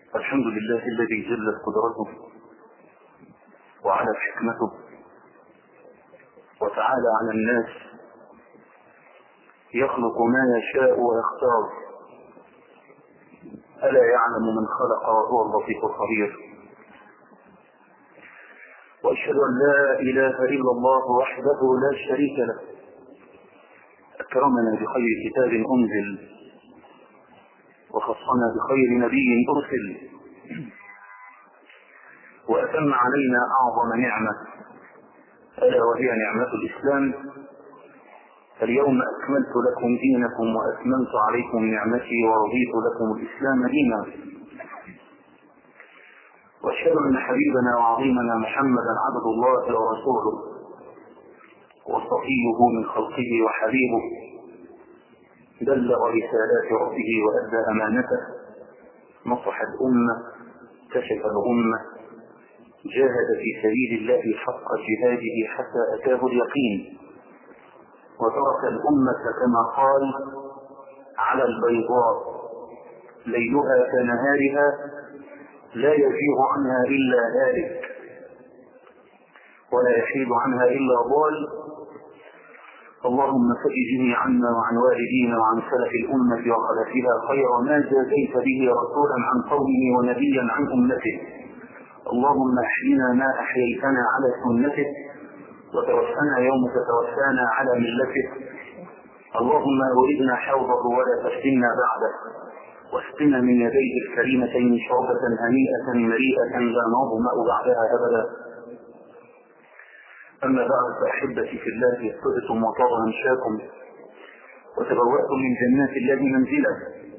الحمد لله الذي جلت قدرته وعلت حكمته وتعالى على الناس يخلق ما يشاء ويختار ألا يعلم من خلق وهو اللطيف الخبير وأشهد أن لا إله إلا الله وحده لا شريك له أكرمنا بخير كتاب أنزل وخصنا بخير نبي أرسل وأتم علينا أعظم نعمة ألا وهي نعمة الإسلام اليوم أكملت لكم دينكم وأتممت عليكم نعمتي ورضيت لكم الإسلام دينا وأشهد أن حبيبنا وعظيمنا محمدا عبد الله ورسوله وصفيه من خلقه وحبيبه بلغ رسالات ربه وأدى أمانته نصح الأمة كشف الأمة جاهد في سبيل الله حق جهاده حتى أتاه اليقين وترك الأمة كما قال على البيضاء ليلها كنهارها لا يزيغ عنها إلا هالك ولا يحيد عنها إلا ضال اللهم فجزني عنا وعن والدينا وعن سلف الأمة وخلفها خير ما جازيت به رسولا عن قومه ونبيا عن أمته اللهم احينا ما أحييتنا على سنته وتوفنا يوم تتوفانا على ملته اللهم أردنا حوضه ولا تفتنا بعده واسقنا من يديه الكريمتين شربة هنيئة مريئة لا نظمأ بعدها أبدا أما بعد فأحبتي في الله يستئتم وطاب أمشاكم وتبوأتم من جنات الله منزلا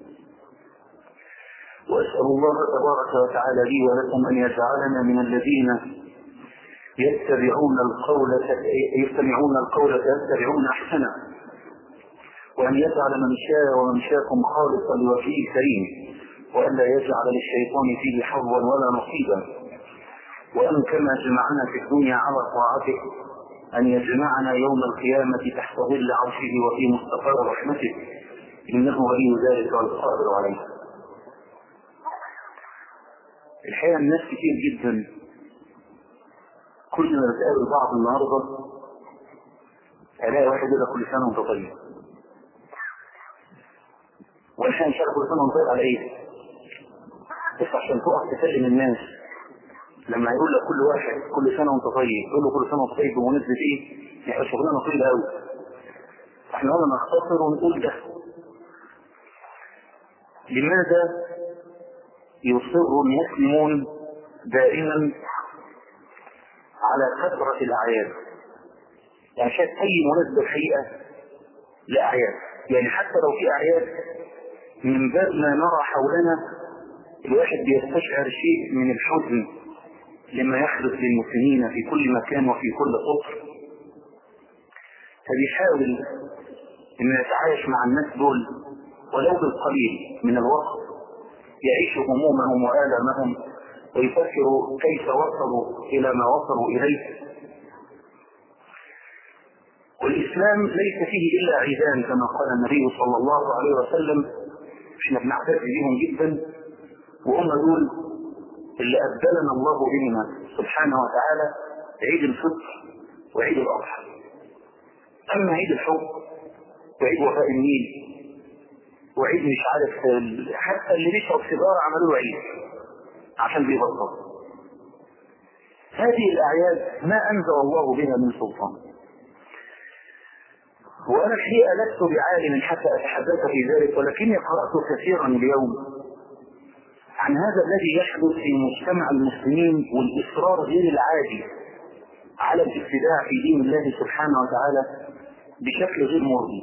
وأسأل الله تبارك وتعالى لي ولكم أن يجعلنا من الذين يتبعون القول يستمعون القول فيتبعون أحسنه وأن يجعل من شاء ومنشاكم خالصا لوجهه الكريم وأن لا يجعل للشيطان فيه حظا ولا نصيبا وأن كما جمعنا في الدنيا على طاعته أن يجمعنا يوم القيامة تحت ظل عرشه وفي مستقر رحمته إنه ولي ذلك والقادر عليه الحقيقة الناس كتير جدا كل ما بتقابل بعض النهارده الاقي واحد يقول كل سنه وانت طيب واحنا ان شاء الله كل سنه وانت طيب على ايه؟ بس عشان تقف تكلم الناس لما يقول لك كل واحد كل سنه وانت طيب تقول له كل سنه وانت طيب بمناسبه ايه؟ يبقى شغلانه طويله قوي احنا قلنا نختصر ونقول ده لماذا يصر المسلمون دائما على كثرة الأعياد يعني شايف أي مناسبة الحقيقة لأعياد يعني حتى لو في أعياد من باب ما نرى حولنا الواحد بيستشعر شيء من الحزن لما يحدث للمسلمين في كل مكان وفي كل قطر فبيحاول انه يتعايش مع الناس دول ولو بالقليل من الوقت يعيش همومهم وآلامهم ويفكر كيف وصلوا إلى ما وصلوا إليه والإسلام ليس فيه إلا عيدان كما قال النبي صلى الله عليه وسلم احنا بنعتز بهم جدا وهم دول اللي أبدلنا الله بهما سبحانه وتعالى عيد الفطر وعيد الأضحى أما عيد الحب وعيد وفاء النيل وعيد مش عارف حتى اللي بيشرب سيجاره عملوا له عيد عشان بيبطل هذه الاعياد ما انزل الله بها من سلطان وانا الحقيقه لست بعالم حتى اتحدث في ذلك ولكني قرات كثيرا اليوم عن هذا الذي يحدث في مجتمع المسلمين والاصرار غير العادي على الابتداع في دين الله سبحانه وتعالى بشكل غير مرضي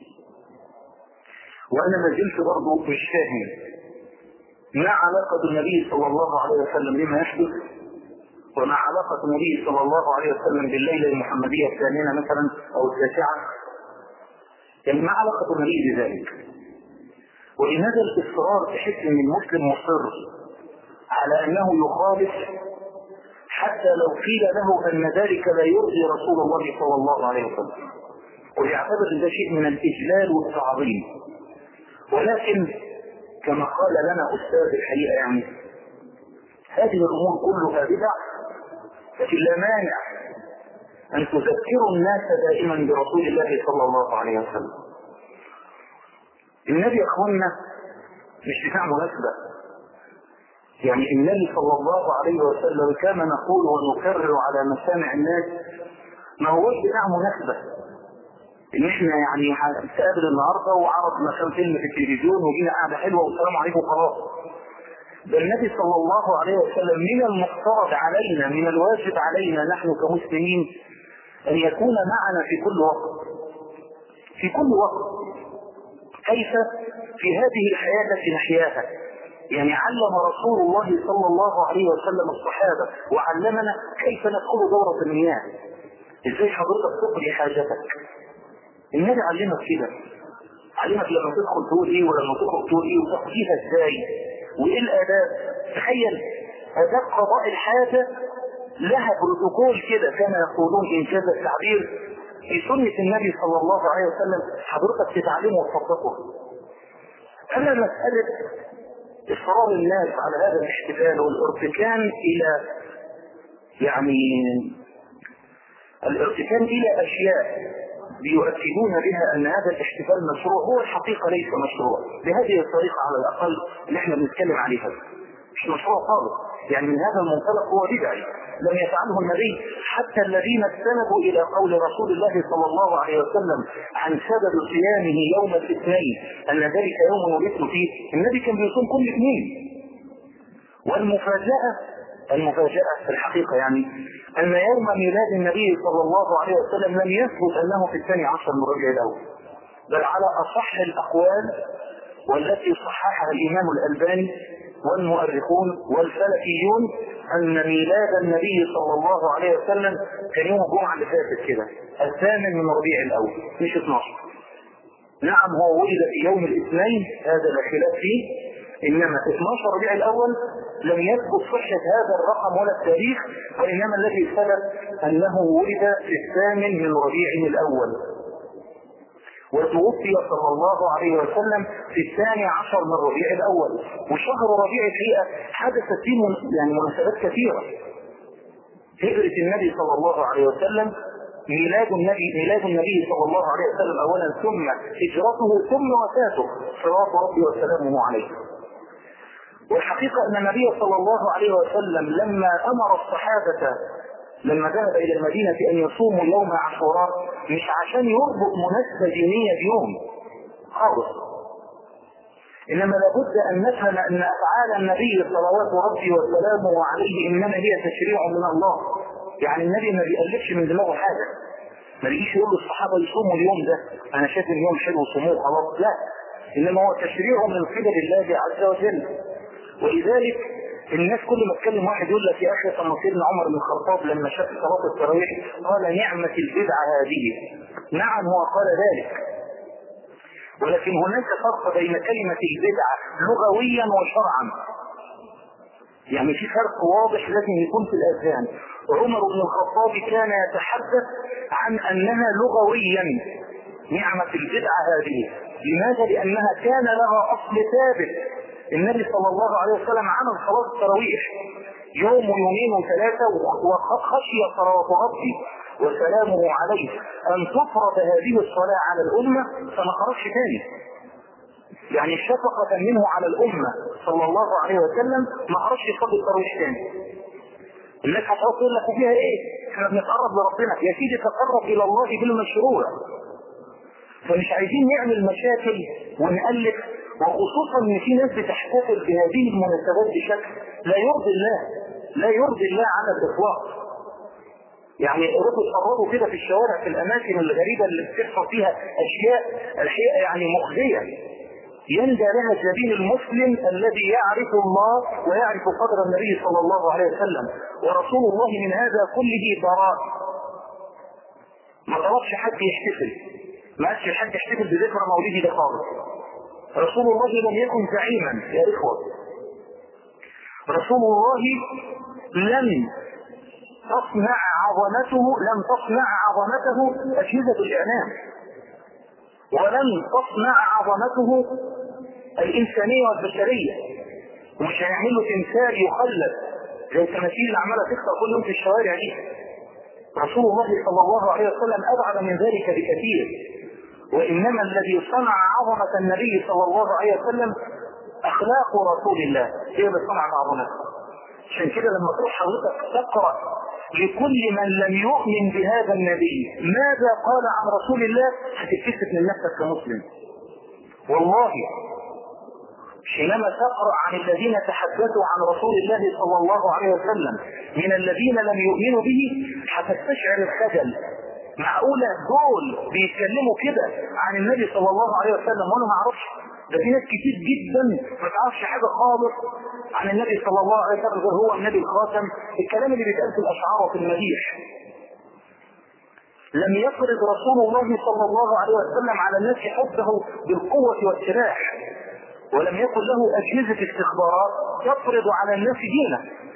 وانا ما زلت برضه مش فاهم ما علاقة النبي صلى الله عليه وسلم بما يحدث وما علاقة النبي صلى الله عليه وسلم بالليلة المحمدية الثامنة مثلا أو التاسعة يعني ما علاقة النبي بذلك ولماذا الإصرار تحس أن المسلم مصر على أنه يخالف حتى لو قيل له أن ذلك لا يرضي رسول الله صلى الله عليه وسلم ويعتبر ان ده شيء من الإجلال والتعظيم ولكن كما قال لنا أستاذ الحقيقة يعني هذه الامور كلها بدع لكن لا مانع ان تذكروا الناس دائما برسول الله صلى الله عليه وسلم النبي يا اخوانا مش بتاع مناسبه يعني النبي صلى الله عليه وسلم كما نقول ونكرر على مسامع الناس ما هوش بتاع مناسبه ان احنا يعني هنتقابل النهارده وعرض مثلا فيلم في التلفزيون وجينا قاعده حلوه والسلام عليكم خلاص ده النبي صلى الله عليه وسلم من المفترض علينا من الواجب علينا نحن كمسلمين ان يكون معنا في كل وقت في كل وقت كيف في هذه الحياة التي نحياها يعني علم رسول الله صلى الله عليه وسلم الصحابة وعلمنا كيف ندخل دورة المياه ازاي حضرتك تقضي حاجتك النبي علمك كده علمك لما تدخل تقول ايه ولما تخرج تقول ايه وتقضيها ازاي وايه الاداب تخيل اداب قضاء الحاجة لها بروتوكول كده كما يقولون انجاز التعبير في سنة النبي صلى الله عليه وسلم حضرتك تتعلمه وتطبقه اما مسألة اصرار الناس على هذا الاحتفال والارتكان الى يعني الارتكان الى اشياء بيؤكدون بها ان هذا الاحتفال مشروع هو الحقيقه ليس مشروع بهذه الطريقه على الاقل اللي احنا بنتكلم عليها مش مشروع خالص يعني من هذا المنطلق هو بدعي لم يفعله النبي حتى الذين استندوا الى قول رسول الله صلى الله عليه وسلم عن سبب صيامه يوم الاثنين ان ذلك يوم ولدت فيه النبي كان بيصوم كل اثنين والمفاجاه المفاجأة في الحقيقة يعني أن يوم ميلاد النبي صلى الله عليه وسلم لم يثبت أنه في الثاني عشر من ربيع الأول بل على أصح الأقوال والتي صححها الإمام الألباني والمؤرخون والفلكيون أن ميلاد النبي صلى الله عليه وسلم كان يوم الجمعة اللي فاتت كده الثامن من ربيع الأول مش 12 نعم هو ولد في يوم الاثنين هذا لا خلاف فيه انما 12 ربيع الاول لم يثبت صحة هذا الرقم ولا التاريخ وانما الذي ثبت انه ولد في الثامن من ربيع الاول وتوفي صلى الله عليه وسلم في الثاني عشر من ربيع الاول وشهر ربيع الحقيقة حدثت فيه يعني مناسبات كثيرة هجرة النبي صلى الله عليه وسلم ميلاد النبي ميلاد النبي صلى الله عليه وسلم اولا ثم هجرته ثم وفاته صلوات ربي وسلامه عليه والحقيقة أن النبي صلى الله عليه وسلم لما أمر الصحابة لما ذهب إلى المدينة أن يصوموا يوم عاشوراء مش عشان يربط مناسبة دينية بيوم خالص إنما لابد أن نفهم أن أفعال النبي صلوات ربي وسلامه عليه إنما هي تشريع من الله يعني النبي ما بيألفش من دماغه حاجة ما بيجيش يقول للصحابة يصوموا اليوم ده أنا شايف اليوم حلو صوموه خلاص لا إنما هو تشريع من قبل الله عز وجل ولذلك الناس كل ما تكلم واحد يقول لك يا اخي طب سيدنا عمر بن الخطاب لما شاف صلاه التراويح قال نعمه البدعه هذه نعم هو قال ذلك ولكن هناك فرق بين كلمه البدعه لغويا وشرعا يعني في فرق واضح لازم يكون في الاذهان عمر بن الخطاب كان يتحدث عن انها لغويا نعمه البدعه هذه لماذا لانها كان لها اصل ثابت النبي صلى الله عليه وسلم عمل صلاة التراويح يوم ويومين وثلاثة وخشي صلوات ربي وسلامه عليه أن تفرض هذه الصلاة على الأمة فما خرجش تاني يعني شفقة منه على الأمة صلى الله عليه وسلم ما خرجش يصلي التراويح تاني الناس هتقعد تقول لك فيها ايه؟ احنا بنتقرب لربنا يا سيدي تقرب الى الله بالمشروع فمش عايزين نعمل مشاكل ونألف وخصوصا ان في ناس بتحتفل بهذه المناسبات بشكل لا يرضي الله لا يرضي الله على الاطلاق يعني روحوا اتفرجوا كده في الشوارع في الاماكن الغريبه اللي بتحصل فيها اشياء اشياء يعني مخزيه يندى لها جبين المسلم الذي يعرف الله ويعرف قدر النبي صلى الله عليه وسلم ورسول الله من هذا كله براء ما طلبش حد يحتفل ما قالش حد يحتفل بذكرى مولده ده خالص رسول الله لم يكن زعيما يا إخوة رسول الله لم تصنع عظمته لم تصنع عظمته أجهزة الإعلام ولم تصنع عظمته الإنسانية والبشرية ومش هيعمل له تمثال يخلد زي التماثيل اللي عماله تكسر كل يوم في الشوارع دي رسول الله صلى الله عليه وسلم ابعد من ذلك بكثير وانما الذي صنع عظمه النبي صلى الله عليه وسلم اخلاق رسول الله هي اللي صنع عظمته عشان كده لما تروح حضرتك تقرا لكل من لم يؤمن بهذا النبي ماذا قال عن رسول الله هتتكسف من نفسك كمسلم والله حينما تقرا عن الذين تحدثوا عن رسول الله صلى الله عليه وسلم من الذين لم يؤمنوا به هتستشعر الخجل معقوله دول بيتكلموا كده عن النبي صلى الله عليه وسلم وانا ما اعرفش ده في ناس كتير جدا ما تعرفش حاجه خالص عن النبي صلى الله عليه وسلم غير هو النبي الخاتم الكلام اللي بيتقال في الاشعار وفي المديح لم يفرض رسول الله صلى الله عليه وسلم على الناس حبه بالقوة والسلاح ولم يكن له أجهزة استخبارات تفرض على الناس دينه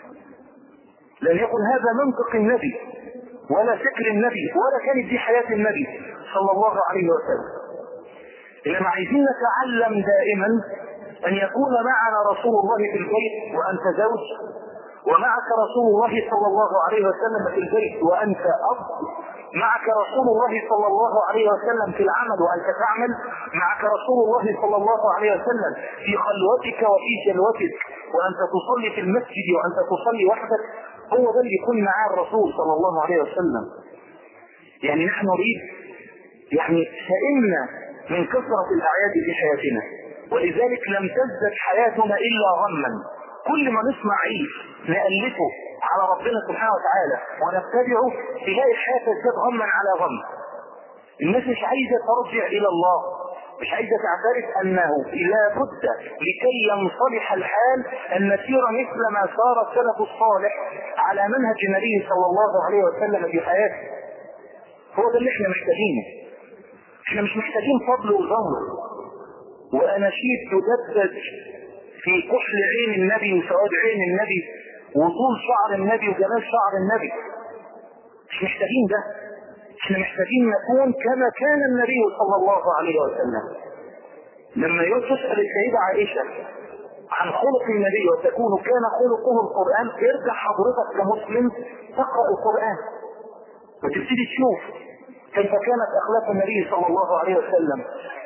لم يكن هذا منطق النبي ولا فكر النبي ولا كانت دي حياة النبي صلى الله عليه وسلم إنما عايزين نتعلم دائما أن يكون معنا رسول الله في البيت وأنت زوج ومعك رسول الله صلى الله عليه وسلم في البيت وأنت أب معك رسول الله صلى الله عليه وسلم في العمل وأنت تعمل معك رسول الله صلى الله عليه وسلم في خلوتك وفي جلوتك وأنت تصلي في المسجد وأنت تصلي وحدك هو ده اللي يكون معاه الرسول صلى الله عليه وسلم يعني نحن نريد يعني سئمنا من كثرة الأعياد في حياتنا ولذلك لم تزدد حياتنا إلا غما كل ما نسمع عيد نألفه على ربنا سبحانه وتعالى ونتبعه تلاقي الحياة تزداد غما على غم الناس مش عايزة ترجع إلى الله مش عايزة تعترف أنه لا بد لكي ينصلح الحال أن نسير مثل ما سار السلف الصالح على منهج النبي صلى الله عليه وسلم في حياته هو ده اللي احنا محتاجينه احنا مش محتاجين فضل وظهر واناشيد تدبج في كحل عين النبي وسواد عين النبي وطول شعر النبي وجمال شعر النبي مش محتاجين ده احنا محتاجين نكون كما كان النبي صلى الله عليه وسلم لما تسأل السيدة عائشة عن خلق النبي وتكون كان خلقه القرآن ارجع حضرتك كمسلم تقرأ القرآن وتبتدي تشوف كيف كانت اخلاق النبي صلى الله عليه وسلم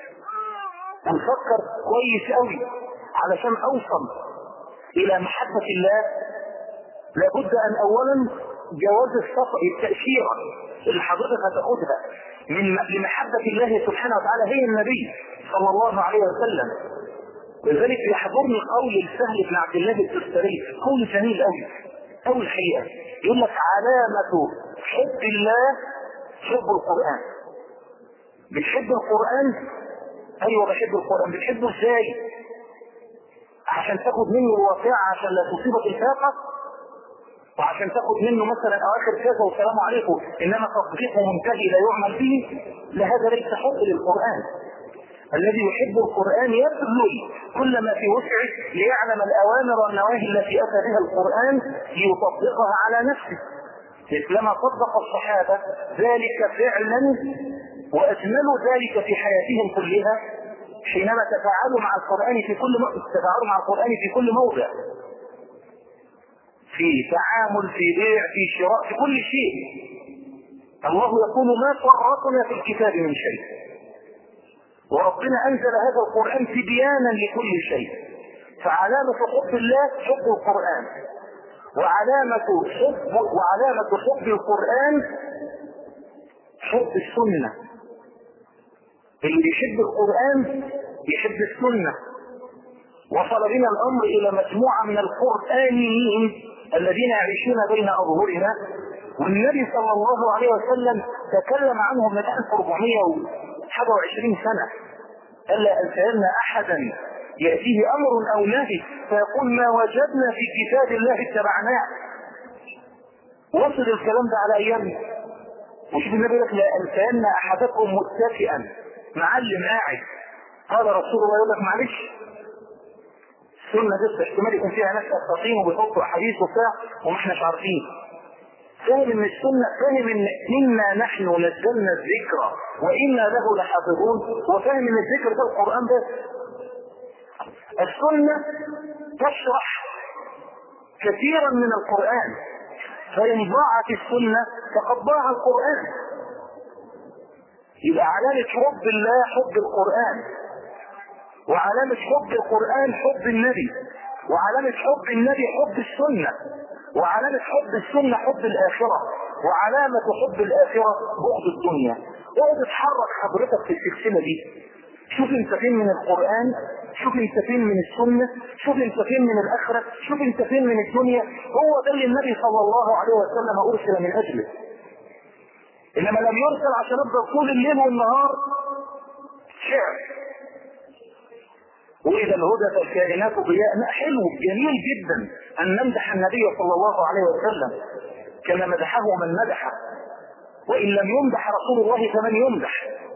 ونفكر كويس قوي علشان اوصل الى محبة الله لابد ان اولا جواز السفر التأشيرة اللي حضرتك هتاخدها من لمحبة الله سبحانه وتعالى هي النبي صلى الله عليه وسلم لذلك يحضرني قول السهل بن عبد الله التستري قول جميل قوي قول الحقيقة يقول لك علامة حب الله حب القرآن بتحب القرآن ايوه بحب القرآن بتحبه ازاي عشان تاخد منه الواقعة عشان لا تصيبك الفاقة وعشان تاخد منه مثلا اواخر كذا والسلام عليكم انما تطبيقه منتهي لا يعمل به لهذا ليس حب للقرآن الذي يحب القرآن يبذل كل ما في وسعه ليعلم الأوامر والنواهي التي أتى بها القرآن ليطبقها على نفسه مثلما طبق الصحابة ذلك فعلا وأجملوا ذلك في حياتهم كلها حينما تفاعلوا مع القرآن في كل م... تفاعلوا مع القرآن في كل موضع في تعامل في بيع في شراء في كل شيء الله يقول ما فرطنا في الكتاب من شيء وربنا أنزل هذا القرآن تبيانا لكل شيء فعلامة حب الله حب القرآن وعلامة حب وعلامة حب القرآن حب السنة اللي بيحب القرآن يحب السنة وصل بنا الأمر إلى مجموعة من القرآنيين الذين يعيشون بين أظهرنا والنبي صلى الله عليه وسلم تكلم عنهم من 1427 سنة ألا أن سألنا أحدا يأتيه أمر أو نهي فيقول ما وجدنا في كتاب الله اتبعناه وصل الكلام ده على أيامنا وشوف النبي لك لأن أحدكم متكئا معلم قاعد قال رسول الله يقول لك معلش السنة دي احتمال يكون فيها ناس أساطين وبيحطوا أحاديث وبتاع وما احناش عارفين فاهم ان السنة فاهم ان انا نحن نزلنا الذكر وانا له لحافظون وفاهم ان الذكر ده القرآن بس السنة تشرح كثيرا من القرآن فإن ضاعت السنة فقد ضاع القرآن يبقى علامة حب الله حب القرآن وعلامة حب القرآن حب النبي وعلامة حب النبي حب السنة وعلامة حب السنة حب الآخرة وعلامة حب الآخرة بغض الدنيا اقعد اتحرك حضرتك في السلسلة دي شوف انت فين من القرآن شوف انت فين من السنة شوف انت فين من الآخرة شوف انت فين من الدنيا هو ده اللي النبي صلى الله عليه وسلم أرسل من أجله إنما لم يرسل عشان أفضل طول الليل والنهار شعر وإذا الهدى فالكائنات ضياء لا حلو جميل جدا أن نمدح النبي صلى الله عليه وسلم كما مدحه من مدحه وإن لم يمدح رسول الله فمن يمدح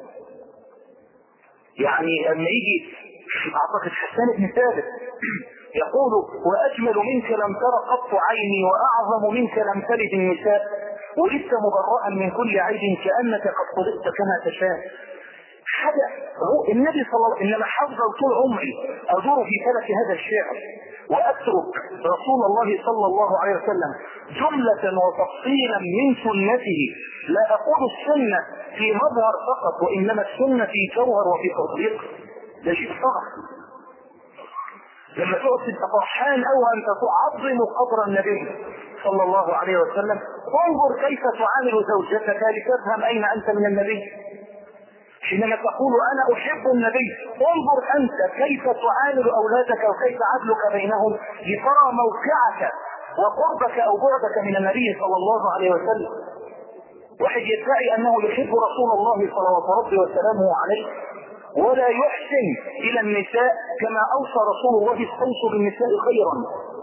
يعني لما يجي اعتقد حسان بن ثابت يقول واجمل منك لم تر قط عيني واعظم منك لم تلد النساء ولست مبرأ من كل عيب كانك قد خلقت كما تشاء حاجة هو النبي صلى الله عليه وسلم انما حافظ طول عمري ادور في فلك هذا الشعر واترك رسول الله صلى الله عليه وسلم جملة وتفصيلا من سنته لا اقول السنة في مظهر فقط وانما السنة في جوهر وفي تطبيق ده شيء صعب لما تقعد تبقى فرحان او انت تعظم قدر النبي صلى الله عليه وسلم انظر كيف تعامل زوجتك لتفهم اين انت من النبي حينما تقول انا احب النبي انظر انت كيف تعامل اولادك وكيف عدلك بينهم لترى موقعك وقربك او بعدك من النبي صلى الله عليه وسلم واحد يدعي انه يحب رسول الله صلوات ربي وسلامه عليه ولا يحسن الى النساء كما اوصى رسول الله استوصوا بالنساء خيرا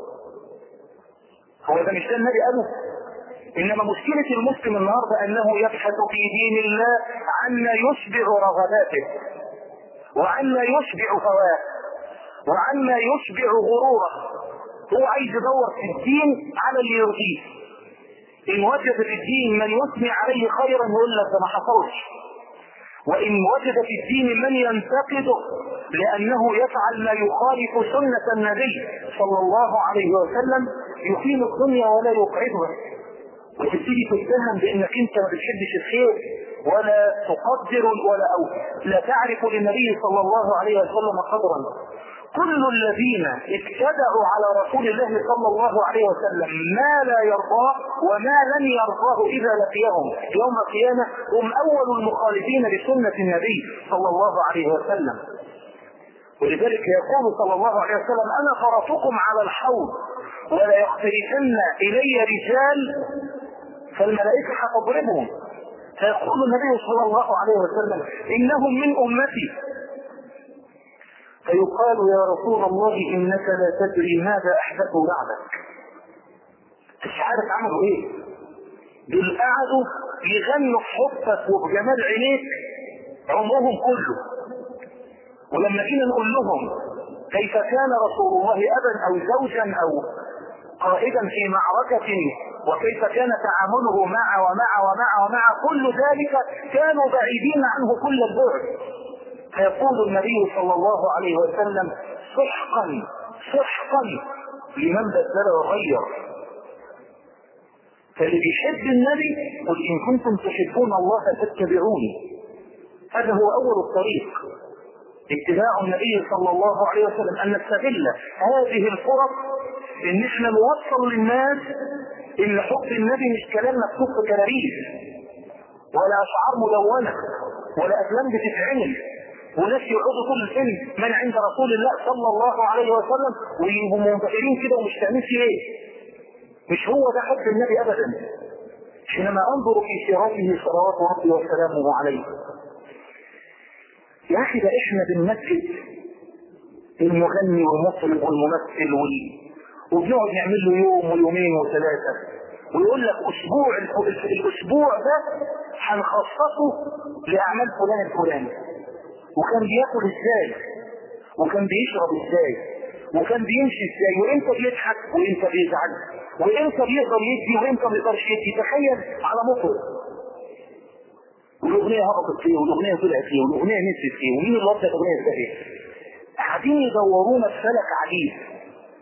هو ده مش ده النبي قاله انما مشكلة المسلم النهاردة انه يبحث في دين الله عما يشبع رغباته وعما يشبع هواه وعما يشبع غروره هو عايز يدور في الدين على اللي يرضيه ان وجد في الدين من يثني عليه خيرا يقول لك ده ما حصلش وان وجد في الدين من ينتقده لانه يفعل ما يخالف سنة النبي صلى الله عليه وسلم يقيم الدنيا ولا يقعدها وتبتدي تتهم بانك انت ما بتحبش الخير ولا تقدر ولا او لا تعرف للنبي صلى الله عليه وسلم قدرا كل الذين ابتدعوا على رسول الله صلى الله عليه وسلم ما لا يرضاه وما لن يرضاه اذا لقيهم يوم القيامه هم اول المخالفين لسنه النبي صلى الله عليه وسلم ولذلك يقول صلى الله عليه وسلم انا فرطكم على الحوض ولا يختلفن الي رجال فالملائكه هتضربهم فيقول النبي صلى الله عليه وسلم انهم من امتي فيقال يا رسول الله انك لا تدري ماذا احدثوا بعدك مش عارف عملوا ايه دول قعدوا يغنوا في حبك وبجمال عينيك عمرهم كله ولما جينا نقول لهم كيف كان رسول الله ابا او زوجا او قائدا في معركة وكيف كان تعامله مع ومع ومع ومع كل ذلك كانوا بعيدين عنه كل البعد فيقول النبي صلى الله عليه وسلم سحقا سحقا لمن بدل وغير فاللي بيحب النبي قل ان كنتم تحبون الله فاتبعوني هذا هو اول الطريق اتباع النبي صلى الله عليه وسلم ان نستغل هذه الفرص ان احنا نوصل للناس ان حب النبي مش كلام مكتوب في كراريس ولا اشعار مدونه ولا افلام بتتعمل وناس يقعدوا طول الفيلم من عند رسول الله صلى الله عليه وسلم ويبقوا منبهرين كده ومش فاهمين في ايه مش هو ده حب النبي ابدا حينما انظر في سيرته صلوات ربي وسلامه عليه يا اخي ده احنا بنمثل المغني والمطرب والممثل وال... وبنقعد نعمل له يوم ويومين وثلاثه ويقول لك اسبوع الاسبوع ده هنخصصه لاعمال فلان الفلاني وكان بياكل ازاي وكان بيشرب ازاي وكان بيمشي ازاي وامتى بيضحك وامتى بيزعل وامتى بيقدر يدي وامتى ما يقدرش يدي تخيل على مطرب والاغنيه هبطت فيه والاغنيه طلعت فيه والاغنيه نزلت فيه ومين اللي وصل الاغنيه ازاي قاعدين يدورونا في فلك عجيب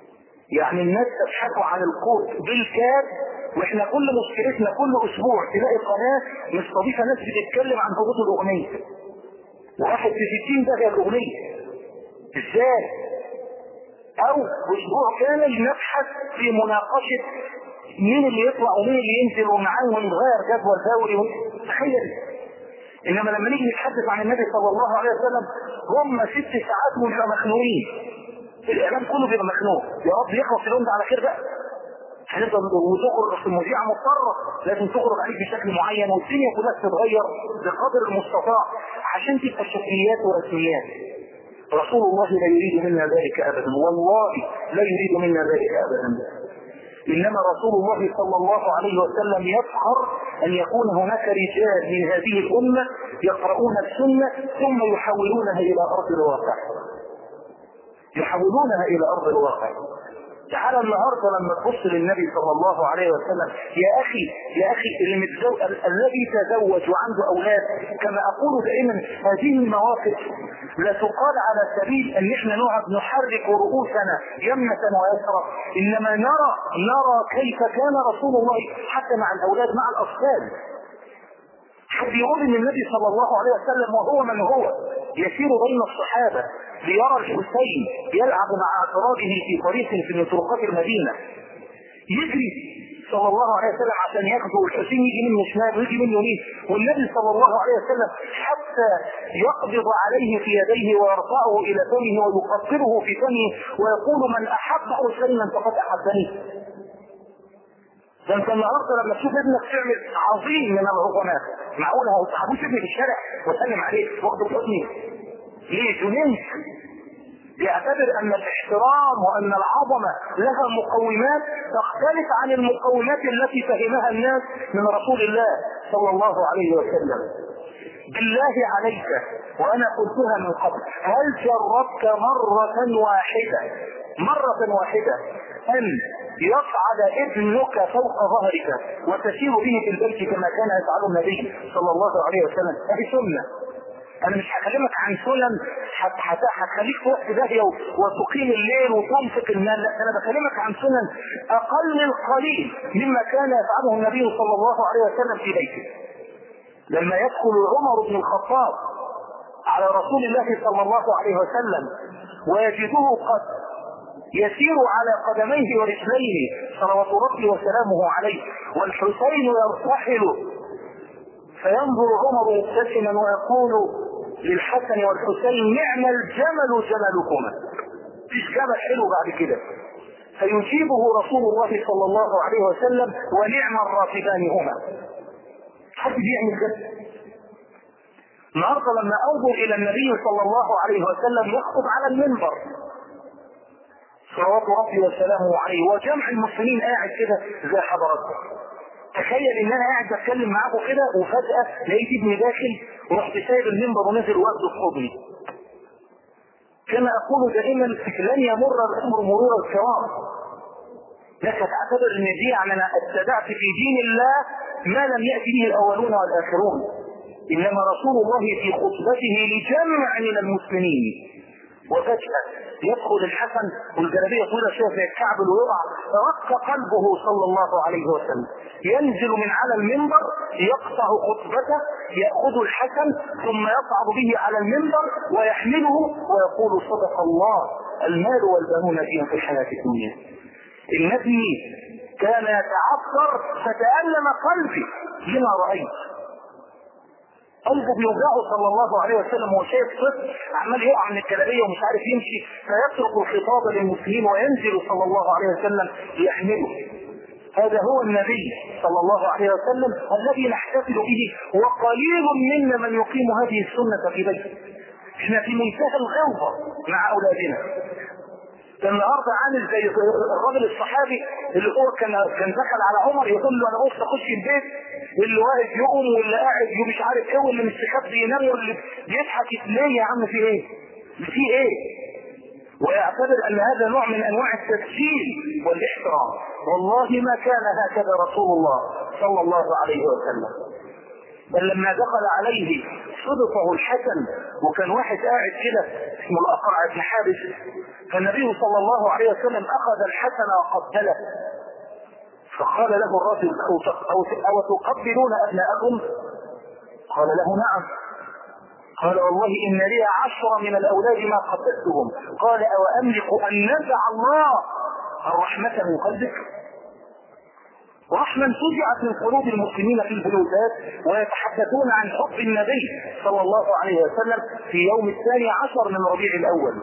يعني الناس تبحثوا عن القوت بالكاد واحنا كل مشكلتنا كل اسبوع تلاقي قناه مستضيفه ناس بتتكلم عن هبوط الاغنيه واحد في 60 دقيقه الاغنيه ازاي؟ او اسبوع كامل نبحث في مناقشه مين اللي يطلع ومين اللي ينزل ومعاه ونغير جدول دوري تخيل انما لما نيجي نتحدث عن النبي صلى الله عليه وسلم هم ست ساعات ونبقى مخنوقين الاعلام كله بيبقى مخنوق يا رب يخلص اليوم ده على خير بقى هنفضل وتخرج في المذيعه مضطره لازم تخرج عليك بشكل معين والدنيا كلها تتغير بقدر المستطاع عشان تبقى شكليات ورسميات رسول الله لا يريد منا ذلك ابدا والله لا يريد منا ذلك ابدا انما رسول الله صلى الله عليه وسلم يفخر ان يكون هناك رجال من هذه الامه يقرؤون السنه ثم يحولونها الى ارض الواقع يحولونها الى ارض الواقع تعالى النهارده لما تبص للنبي صلى الله عليه وسلم يا اخي يا اخي اللي متزوج الذي تزوج وعنده اولاد كما اقول دائما هذه المواقف لا تقال على سبيل ان احنا نقعد نحرك رؤوسنا يمنة ويسرى انما نرى نرى كيف كان رسول الله حتى مع الاولاد مع الاطفال حد يقول ان النبي صلى الله عليه وسلم وهو من هو يسير بين الصحابه ليرى الحسين يلعب مع اعتراضه في طريق في طرقات المدينه يجري صلى الله عليه وسلم عشان ياخده والحسين يجي منه شمال ويجي منه يمين والنبي صلى الله عليه وسلم حتى يقبض عليه في يديه ويرفعه الى فمه ويقصره في فمه ويقول من احب حسينا فقد احبني ده انت النهارده لما تشوف ابنك تعمل عظيم من العظماء معقول هتحبوش ابني في الشارع واسلم عليه واخده بحضني ليه جننت يعتبر ان الاحترام وان العظمه لها مقومات تختلف عن المقومات التي فهمها الناس من رسول الله صلى الله عليه وسلم بالله عليك وانا قلتها من قبل هل جربت مره واحده مره واحده ان يصعد ابنك فوق ظهرك وتسير به في البيت كما كان يفعله النبي صلى الله عليه وسلم هذه سنه انا مش هكلمك عن سنن هتخليك تروح في داهيه وتقيم الليل وتنفق المال لا انا بكلمك عن سنن اقل القليل مما كان يفعله النبي صلى الله عليه وسلم في بيته لما يدخل عمر بن الخطاب على رسول الله صلى الله عليه وسلم ويجده قد يسير على قدميه ورجليه صلوات ربي وسلامه عليه والحسين يرتحل فينظر عمر مبتسما ويقول للحسن والحسين نعم الجمل جملكما مفيش جمل حلو بعد كده فيجيبه رسول الله صلى الله عليه وسلم ونعم الراكبان هما حد بيعمل كده النهارده لما انظر الى النبي صلى الله عليه وسلم يخطب على المنبر صلوات ربي وسلامه عليه وجمع المسلمين قاعد كده زي حضراتكم تخيل ان انا قاعد بتكلم معاكم كده وفجاه لقيت ابني داخل ورحت سايب المنبر ونزل واخده في حضني كما اقول دائما لن يمر الامر مرور الكرام لك تعتبر ان دي يعني انا اتبعت في دين الله ما لم ياتي به الاولون والاخرون انما رسول الله في خطبته لجمع من المسلمين وفجأة يدخل الحسن والجلابية طويلة شوية زي الكعب ويقع رق قلبه صلى الله عليه وسلم ينزل من على المنبر يقطع خطبته يأخذ الحسن ثم يصعد به على المنبر ويحمله ويقول صدق الله المال والبنون فيها في الحياة الدنيا النبي كان يتعثر فتألم قلبي لما رأيت قلبه بيوجعه صلى الله عليه وسلم وهو شايف طفل عمال يقع من الكلابيه ومش عارف يمشي فيترك الخطاب للمسلمين وينزل صلى الله عليه وسلم يحمله هذا هو النبي صلى الله عليه وسلم الذي نحتفل به وقليل منا من يقيم هذه السنه في بيته احنا في منتهى الغلظه مع اولادنا كان النهارده عامل زي الراجل الصحابي اللي هو كان كان دخل على عمر يقول له انا بص اخش البيت اللي واقف يقوم واللي قاعد مش عارف ايه واللي مستخبي ينام واللي بيضحك ليه يا عم في ايه؟ في ايه؟ ويعتبر ان هذا نوع من انواع التسجيل والاحترام والله ما كان هكذا رسول الله صلى الله عليه وسلم بل لما دخل عليه صدقه الحسن وكان واحد قاعد كده اسمه الاقرع بن حابس فالنبي صلى الله عليه وسلم اخذ الحسن وقبله فقال له الرجل او او او تقبلون ابناءكم قال له نعم قال والله ان لي عشرة من الاولاد ما قبلتهم قال او املك ان نزع الله الرحمة من قلبك رحمة فزعت من قلوب المسلمين في البيوتات ويتحدثون عن حب النبي صلى الله عليه وسلم في يوم الثاني عشر من ربيع الاول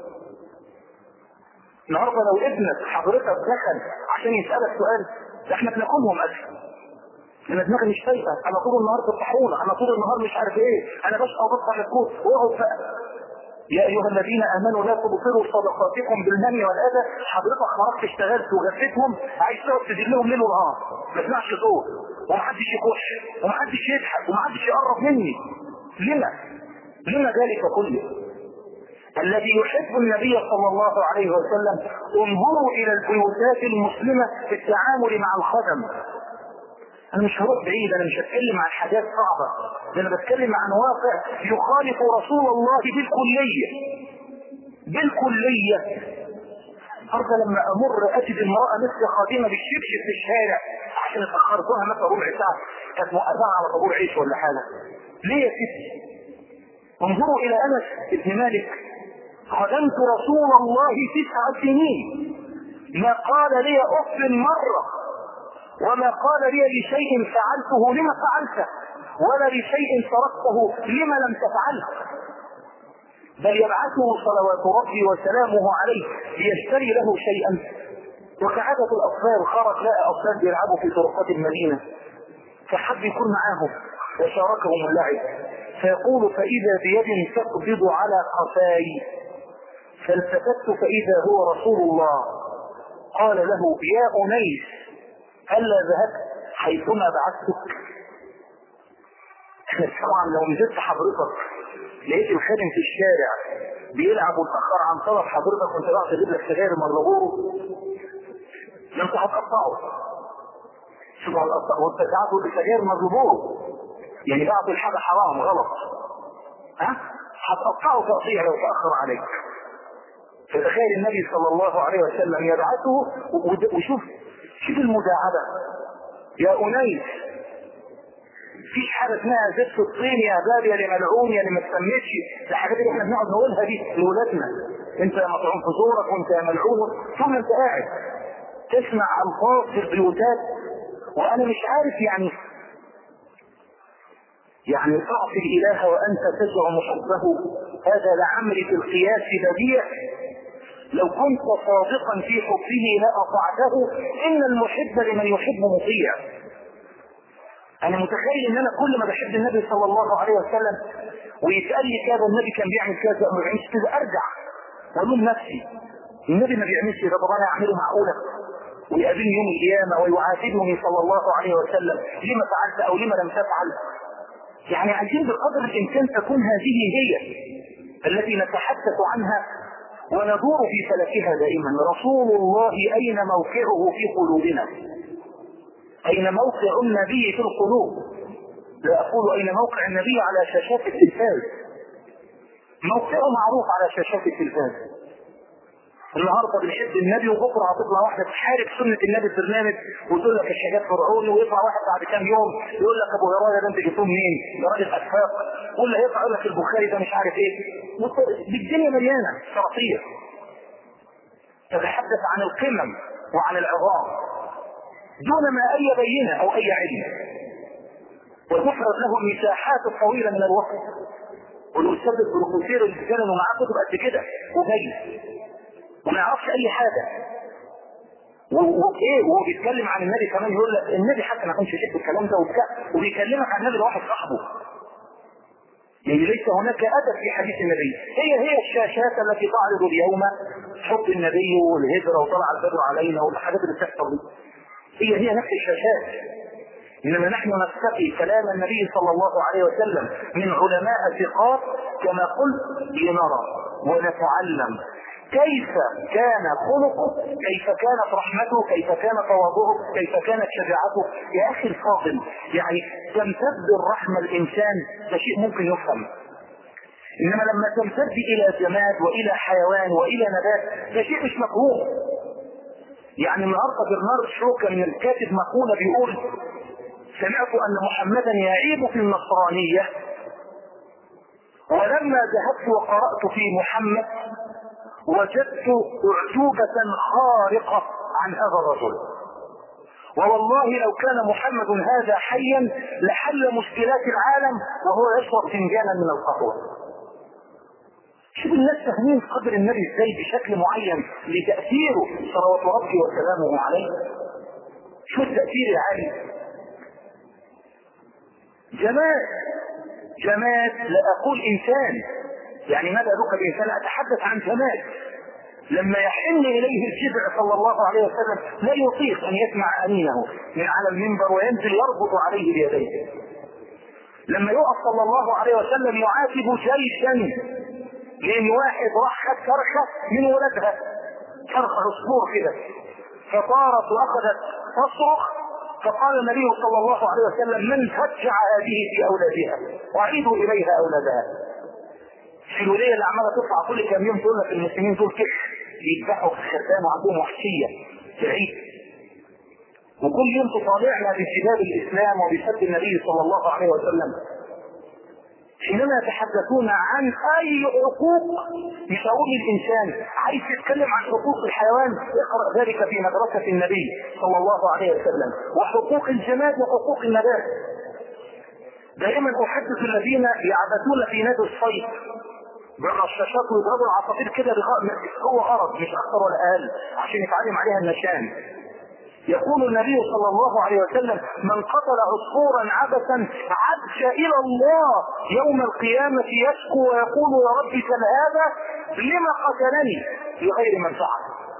النهارده لو ابنك حضرتك دخل عشان يسالك سؤال ده احنا بناكلهم اكل انا دماغي مش فايقه انا طول النهار في الطحونه انا طول النهار مش عارف ايه انا بشقى وبطلع الكوت واقعد يا ايها الذين امنوا لا تبطلوا صدقاتكم بالمن والاذى حضرتك خرجت اشتغلت وغفيتهم عايز تقعد تدلهم ليل ونهار ما تسمعش صوت ومحدش يخش ومحدش يضحك ومحدش يقرب مني لما؟ لما ذلك كله؟ الذي يحب النبي صلى الله عليه وسلم انظروا الى البيوتات المسلمه في التعامل مع الخدم انا مش هروح بعيد انا مش هتكلم عن حاجات صعبة انا بتكلم عن واقع يخالف رسول الله بالكلية بالكلية النهارده لما امر اجد امرأة مثل خادمة بالشبشب في الشارع عشان اتأخرتها مثلا ربع ساعة كانت موقفة على طابور عيش ولا حاجة ليه يا ستي؟ انظروا الى انس بن مالك خدمت رسول الله تسع سنين ما قال لي اف مرة وما قال لي لشيء فعلته لما فعلته ولا لشيء تركته لما لم تفعله بل يبعثه صلوات ربي وسلامه عليه ليشتري له شيئا وكعادة الأطفال خرج لقى أطفال بيلعبوا في طرقات المدينة فحب يكون معاهم وشاركهم اللعب فيقول فإذا بيد تقبض على قفاي فالتفت فإذا هو رسول الله قال له يا أنيس هلا ذهبت حيثما بعثتك طبعا لو نزلت حضرتك لقيت الخادم في الشارع بيلعب وتأخر عن طلب حضرتك وانت بقى تجيب لك سجاير مرغوره ده انت هتقطعه شوف هتقطعه وانت تعطوا السجاير مرغوره يعني بعض الحاجة حرام غلط ها هتقطعه تقطيع لو تأخر عليك فتخيل النبي صلى الله عليه وسلم يبعثه وشوف شوف المداعبة يا أنيس مفيش حاجة اسمها زفت الطين يا باب يا لملعون يا اللي ما تسميتش الحاجات اللي احنا بنقعد نقولها دي لولادنا انت يا مطعون في زورك وانت يا ملعون ثم انت قاعد تسمع الفاظ في البيوتات وانا مش عارف يعني يعني تعصي الاله وانت تزعم حبه هذا لعمري في القياس بديع لو كنت صادقا في حبه لاطعته ان المحب لمن يحب مطيع انا متخيل ان انا كل ما بحب النبي صلى الله عليه وسلم ويتقال لي كذا النبي كان بيعمل كذا ما بيعملش كذا ارجع والوم نفسي النبي ما بيعملش كده طب انا اعمله معقوله ويقابلني يوم القيامه ويعاتبني صلى الله عليه وسلم لما فعلت او لما لم تفعل يعني عايزين بقدر الامكان تكون هذه هي التي نتحدث عنها وندور في فلكها دائما رسول الله اين موقعه في قلوبنا اين موقع النبي في القلوب لا اقول اين موقع النبي على شاشات التلفاز موقعه معروف على شاشات التلفاز النهارده بنحب النبي وبكره هتطلع واحده تحارب سنه النبي في برنامج وتقول لك الشجاع فرعوني ويطلع واحد بعد كام يوم يقول لك ابو هريره ده انت جبتوه منين؟ ده راجل اسفاق واللي هيطلع يقول لك البخاري ده مش عارف ايه الدنيا مليانه شرطيه تتحدث عن القمم وعن العظام دون ما اي بينه او اي علم وتفرض له المساحات الطويله من الوقت والاستاذ البروفيسور اللي بيتكلم معاه كتب قد كده وجاي وما يعرفش اي حاجه وايه وهو بيتكلم عن النبي كمان يقول لك النبي حتى ما كانش شايف الكلام ده وبتاع وبيكلمك عن النبي لواحد صاحبه يعني ليس هناك ادب في حديث النبي هي هي الشاشات التي تعرض اليوم حب النبي والهجره وطلع البدر علينا والحاجات اللي بتحصل دي هي هي نفس الشاشات انما نحن نستقي كلام النبي صلى الله عليه وسلم من علماء ثقات كما قلت لنرى ونتعلم كيف كان خلقه كيف كانت رحمته كيف كان تواضعه كيف كانت شجاعته يا اخي الفاضل يعني تمتد الرحمة الانسان ده شيء ممكن يفهم انما لما تمتد الى جماد والى حيوان والى نبات ده شيء مش مفهوم يعني النهارده برنارد شو كان الكاتب مقولة بيقول سمعت ان محمدا يعيب في النصرانية ولما ذهبت وقرأت في محمد وجدت اعجوبة خارقة عن هذا الرجل ووالله لو كان محمد هذا حيا لحل مشكلات العالم وهو يشرب فنجانا من القهوة شوف الناس فاهمين قدر النبي ازاي بشكل معين لتأثيره صلوات ربي وسلامه عليه شو التأثير العالي جماد جماد لا اقول انسان يعني ماذا ذكر الانسان اتحدث عن جماد لما يحن اليه الجذع صلى الله عليه وسلم لا يطيق ان يسمع انينه من على المنبر وينزل يربط عليه بيديه لما يقف صلى الله عليه وسلم يعاتب جيشا لان واحد راح خد فرخه من ولدها فرخه عصفور كده فطارت واخذت تصرخ فقال النبي صلى الله عليه وسلم من فجع هذه في اولادها واعيدوا اليها اولادها في الوليه اللي عماله تطلع كل كام يوم تقول لك المسلمين دول كده يذبحوا في الخرفان وعندهم وحشيه في العيد وكل يوم تطالعنا بسباب الاسلام وبسب النبي صلى الله عليه وسلم حينما يتحدثون عن اي حقوق مش هقول الانسان عايز تتكلم عن حقوق الحيوان اقرا ذلك في مدرسه النبي صلى الله عليه وسلم وحقوق الجماد وحقوق النبات دائما احدث الذين يعبثون في نادي الصيد بالرشاشات ويضربوا العصافير كده هو غرض مش اكثر ولا اقل عشان يتعلم عليها النشان يقول النبي صلى الله عليه وسلم من قتل عصفورا عبثا عبش الى الله يوم القيامة يشكو ويقول يا رب كان هذا لما قتلني بغير منفعة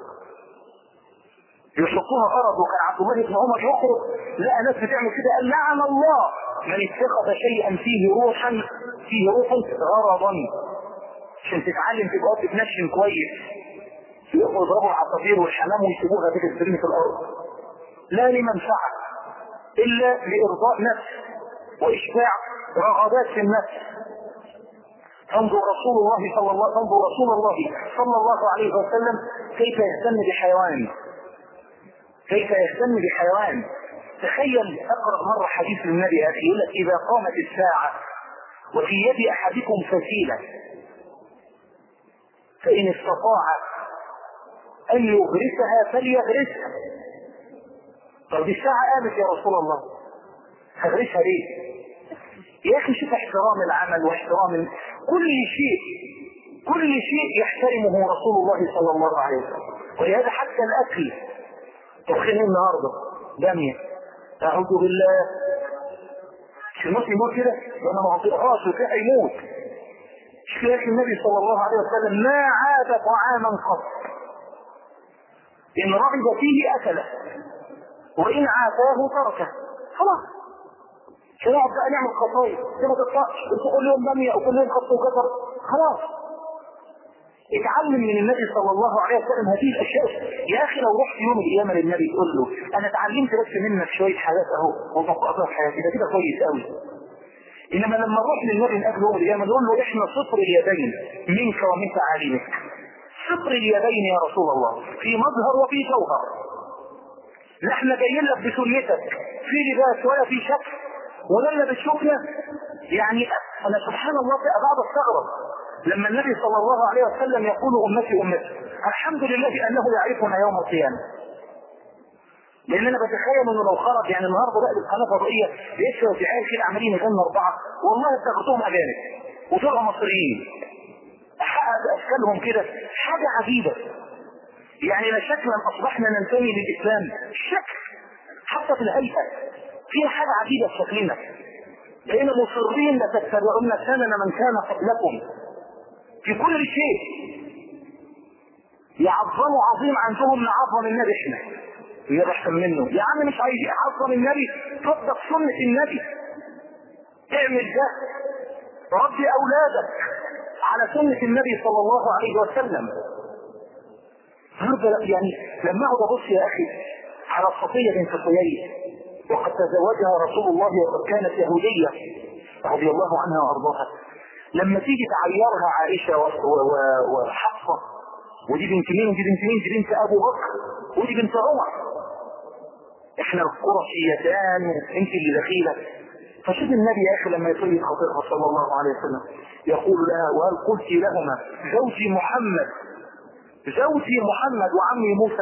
يحطوها غرض وكان عبد الله بن عمر يخرج لقى ناس بتعمل كده قال لعن الله من اتخذ شيئا فيه روحا فيه روح غرضا عشان تتعلم تبقى تتنشن كويس يقوموا يضربوا العصافير والحمام ويسيبوها كده ترمي في الارض لا لمنفعة الا لارضاء نفس واشباع رغبات في النفس انظر رسول الله صلى الله انظر رسول الله صلى الله عليه وسلم كيف يهتم بحيوان كيف يهتم بحيوان تخيل اقرا مره حديث النبي يا اخي يقول لك اذا قامت الساعه وفي يد احدكم فسيله فان استطاع ان يغرسها فليغرسها طب الساعة قامت يا رسول الله هغرسها ليه يا اخي شوف احترام العمل واحترام كل شيء كل شيء يحترمه رسول الله صلى الله عليه وسلم ولهذا حتى الاكل تخين النهارده دمية اعوذ بالله مش الموت يموت كده وانا ما هطيقهاش وكده هيموت مش كده النبي صلى الله عليه وسلم ما عاد طعاما قط ان رغب فيه اكله وان عافاه تركه خلاص مش هنقعد بقى نعمل خطايا دي ما تطلعش انت كل يوم باميه او كل يوم خط وكسر خلاص اتعلم من النبي صلى الله عليه وسلم هذه الاشياء يا اخي لو رحت يوم القيامه للنبي تقول له انا اتعلمت بس منك شويه حاجات اهو وطبقتها في حياتي ده كده كويس قوي انما لما نروح للنبي نقابل يوم القيامه نقول له احنا صفر اليدين منك ومن تعاليمك صفر اليدين يا رسول الله في مظهر وفي جوهر لا احنا جايين لك بسنتك في لباس ولا في شكل ولا الا بتشوفنا يعني انا سبحان الله بعض استغرب لما النبي صلى الله عليه وسلم يقول امتي امتي الحمد لله انه يعرفنا يوم القيامه لان انا بتخيل انه لو خرج يعني النهارده بقى القناه الفضائيه لسه في عيال كده عمالين يغنوا اربعه والله افتكرتهم اجانب وطلعوا مصريين احقق اشكالهم كده حاجه عجيبه يعني لا شكلا اصبحنا ننتمي للاسلام شكل حتى في الهيئه فيها حاجه عجيبه في شكلنا لان مصرين لتتبعون سنن من كان قبلكم في كل شيء يعظموا عظيم عندهم نعظم النبي احنا يبقى احسن منه يا عم مش عايز يعظم النبي طبق سنة النبي اعمل ده ربي اولادك على سنة النبي صلى الله عليه وسلم النهارده يعني لما اقعد ابص يا اخي على الصفيه بنت حيي وقد تزوجها رسول الله وقد كانت يهوديه رضي الله عنها وارضاها لما تيجي تعيرها عائشه وحفصه ودي بنت مين ودي بنت مين دي بنت ابو بكر ودي بنت عمر احنا القرشيتان انت اللي دخيله فشوف النبي يا اخي لما يصلي خطيبها صلى الله عليه وسلم يقول لها وهل قلت لهما زوجي محمد زوجي محمد وعمي موسى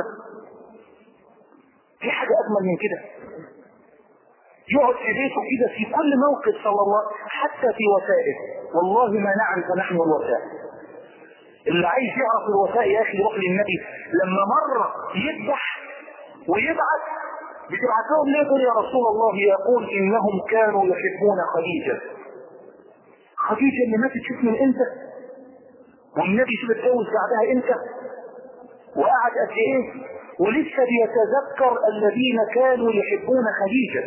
في حاجة أجمل من كده يقعد في بيته كده في كل موقف صلى الله حتى في وسائل والله ما نعرف نحن الوسائل اللي عايز يعرف الوسائل يا اخي يروح للنبي لما مرة يذبح ويبعث بتبعت لهم ليه يقول يا رسول الله يقول انهم كانوا يحبون خديجة خديجة اللي ماتت شوف من امتى والنبي شوف اتجوز بعدها امتى وقعد قد ايه ولسه بيتذكر الذين كانوا يحبون خديجة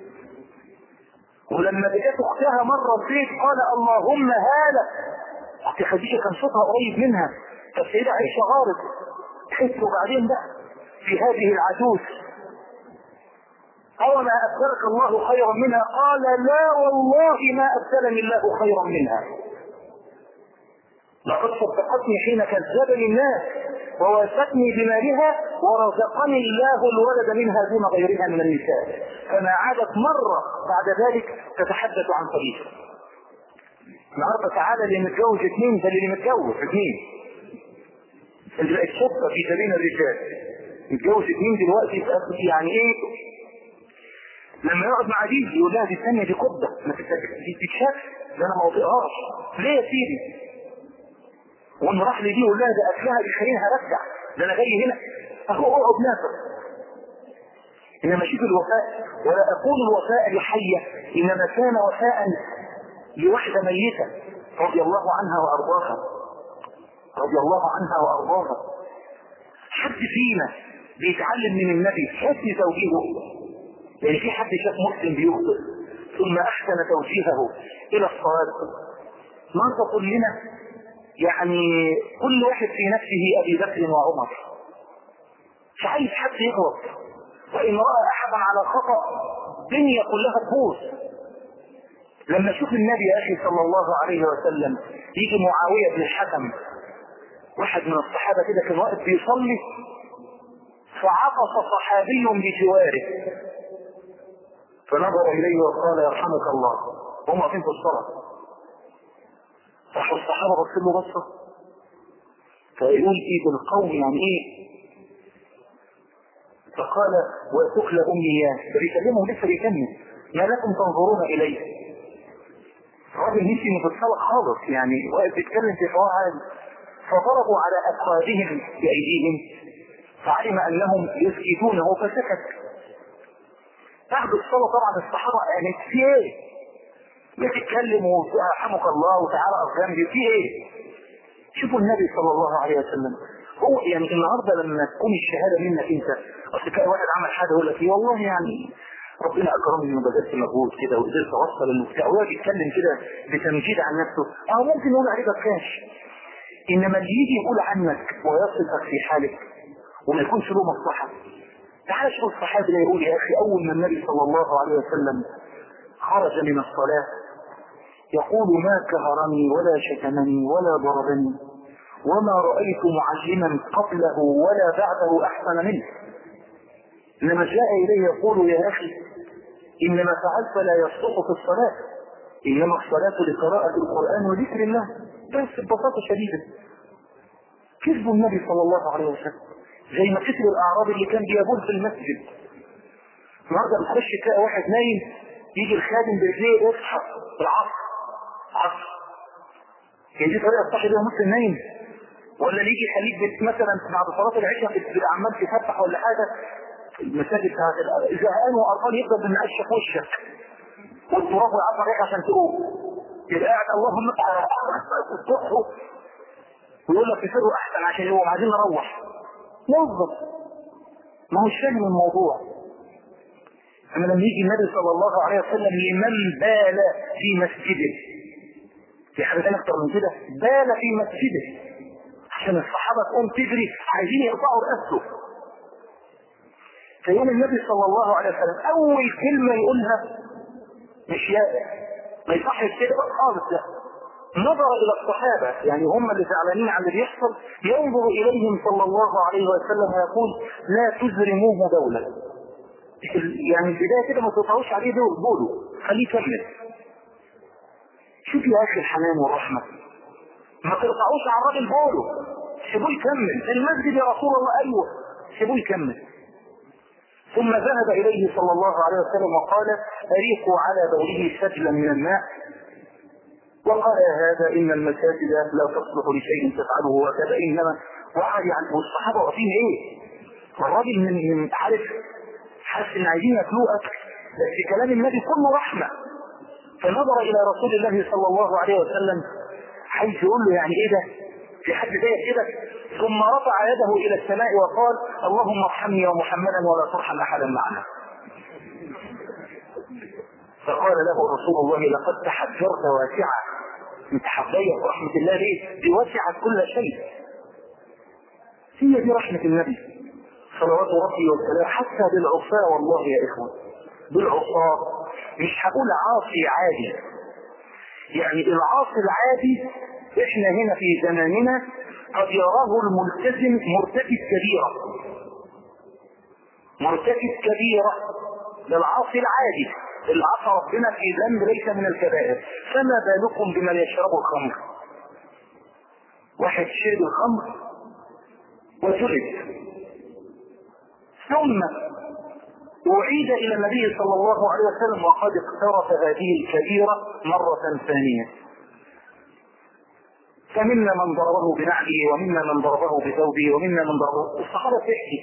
ولما جت اختها مرة البيت قال اللهم هالة اختي خديجة كان صوتها قريب منها فالسيدة عائشة غارت تحس وبعدين بقى في هذه العجوز أو ما أبدلك الله خيرا منها قال لا والله ما أبدلني الله خيرا منها لقد صدقتني حين كذبني الناس وواسقني بمالها ورزقني الله الولد منها دون غيرها من النساء فما عادت مرة بعد ذلك تتحدث عن خديجة النهارده تعالى اللي متجوز اثنين ده اللي متجوز اثنين اللي بقت شطة في سبيل الرجال متجوز اثنين دلوقتي يعني ايه لما يقعد مع دي يقول لها دي الثانية دي قبة ما تتشاف ده انا ما وطيقهاش ليه يا سيدي وان راح لدي يقول لها ده اكلها بيخليني هرجع ده انا جاي هنا اهو اقعد نافر انما شوف الوفاء ولا اقول الوفاء لحية انما كان وفاء لوحدة ميتة رضي الله عنها وارضاها رضي الله عنها وارضاها حد فينا بيتعلم من النبي حسن توجيهه يعني في حد شاف مسلم بيخطئ ثم احسن توجيهه الى الصواب ما تقول لنا يعني كل واحد في نفسه ابي بكر وعمر مش عايز حد يغلط وان راى احدا على خطا الدنيا كلها تبوظ لما اشوف النبي يا اخي صلى الله عليه وسلم يجي معاويه بن الحكم واحد من الصحابه كده كان واقف بيصلي فعطس صحابي بجواره فنظر اليه وقال يرحمك الله هم واقفين في الصلاه راحوا الصحابه بصوا له بصه فيقول ايه بالقوم يعني ايه فقال وتكل امنيات ده بيكلمهم لسه بيكمل ما لكم تنظرون اليه الراجل نسي في الصلاه خالص يعني واقف بيتكلم في حوار عادي فضربوا على اكوابهم بايديهم فعلم انهم يسكتونه فسكت بعد الصلاه طبعا الصحابه يعني في ايه بتتكلم ويرحمك الله وتعالى افغان في ايه شوفوا النبي صلى الله عليه وسلم هو يعني النهارده لما تكون الشهاده منك انت اصل كان واحد عمل حاجه يقول لك والله يعني ربنا اكرمني وبذلت مجهود كده وقدرت اوصل المفتاح ويقعد يتكلم كده بتمجيد عن نفسه اه ممكن يقول عليك بكاش انما اللي يجي يقول عنك ويصفك في حالك وما يكونش له مصلحه تعال شوف الصحابي ده يقول يا اخي اول ما النبي صلى الله عليه وسلم خرج من الصلاه يقول ما كهرني ولا شتمني ولا ضربني وما رأيت معلما قبله ولا بعده أحسن منه إنما جاء إليه يقول يا أخي إنما فعلت لا يصلح في الصلاة إنما الصلاة لقراءة القرآن وذكر الله بس ببساطة شديدة كذب النبي صلى الله عليه وسلم زي ما كسب الأعراب اللي كان بيبول في المسجد النهارده نخش تلاقي واحد نايم يجي الخادم برجليه يصحى العصر عصر هي دي طريقه تصحي بيها مسلم نايم ولا اللي يجي يخليك بت مثلا بعد صلاه العشاء بتبقى عمال تفتح ولا حاجه المساجد بتاعت زهقان وقرفان يفضل بالمقشه في وشك والتراب يعطر ريح عشان تقوم يبقى قاعد اللهم الصبح ويقول لك تسره احسن عشان يقوم عايزين نروح نوظف ما هوش فاهم الموضوع اما لما يجي النبي صلى الله عليه وسلم لمن بال في مسجده في حاجه ثانيه اكتر من كده بال في مسجده عشان الصحابة تقوم تجري عايزين يقطعوا رقبته فيوم النبي صلى الله عليه وسلم أول كلمة يقولها مش يائع ما يصحش كده خالص لا نظر الى الصحابة يعني هم اللي زعلانين على اللي بيحصل ينظر اليهم صلى الله عليه وسلم ويقول لا تزرموه دولة يعني البداية كده ما تقطعوش عليه دول بوله خليه يكمل شوف يا اخي الحنان والرحمة ما تقطعوش على الراجل بوله سيبوه يكمل المسجد يا رسول الله ايوه سيبوه يكمل ثم ذهب اليه صلى الله عليه وسلم وقال اريقوا على بوله سجلا من الماء وقال هذا ان المساجد لا تصلح لشيء تفعله وكذا انما وقعد يعني والصحابه واقفين ايه؟ الراجل من من عارف حاسس ان عايزين ياكلوه اكل بس كلام النبي كله رحمه فنظر الى رسول الله صلى الله عليه وسلم حيث يقول له يعني ايه ده؟ في حد زي كده ثم رفع يده الى السماء وقال اللهم ارحمني ومحمدا ولا ترحم احدا معنا فقال له رسول الله لقد تحجرت واسعة انت حباية رحمة الله ليه دي وسعت كل شيء هي دي رحمة النبي صلوات ربي والسلام حتى بالعصاة والله يا إخوة بالعصاة مش هقول عاصي عادي يعني العاصي العادي احنا هنا في زماننا قد يراه الملتزم مرتكب كبيرة مرتكب كبيرة للعاصي العادي اللي عصى ربنا في ذنب ليس من الكبائر فما بالكم بمن يشرب الخمر واحد شرب الخمر وجلد ثم أعيد إلى النبي صلى الله عليه وسلم وقد اقترف هذه الكبيرة مرة ثانية فمنا من ضربه بنعله ومنا من ضربه بثوبه ومنا من ضربه الصحابة تحكي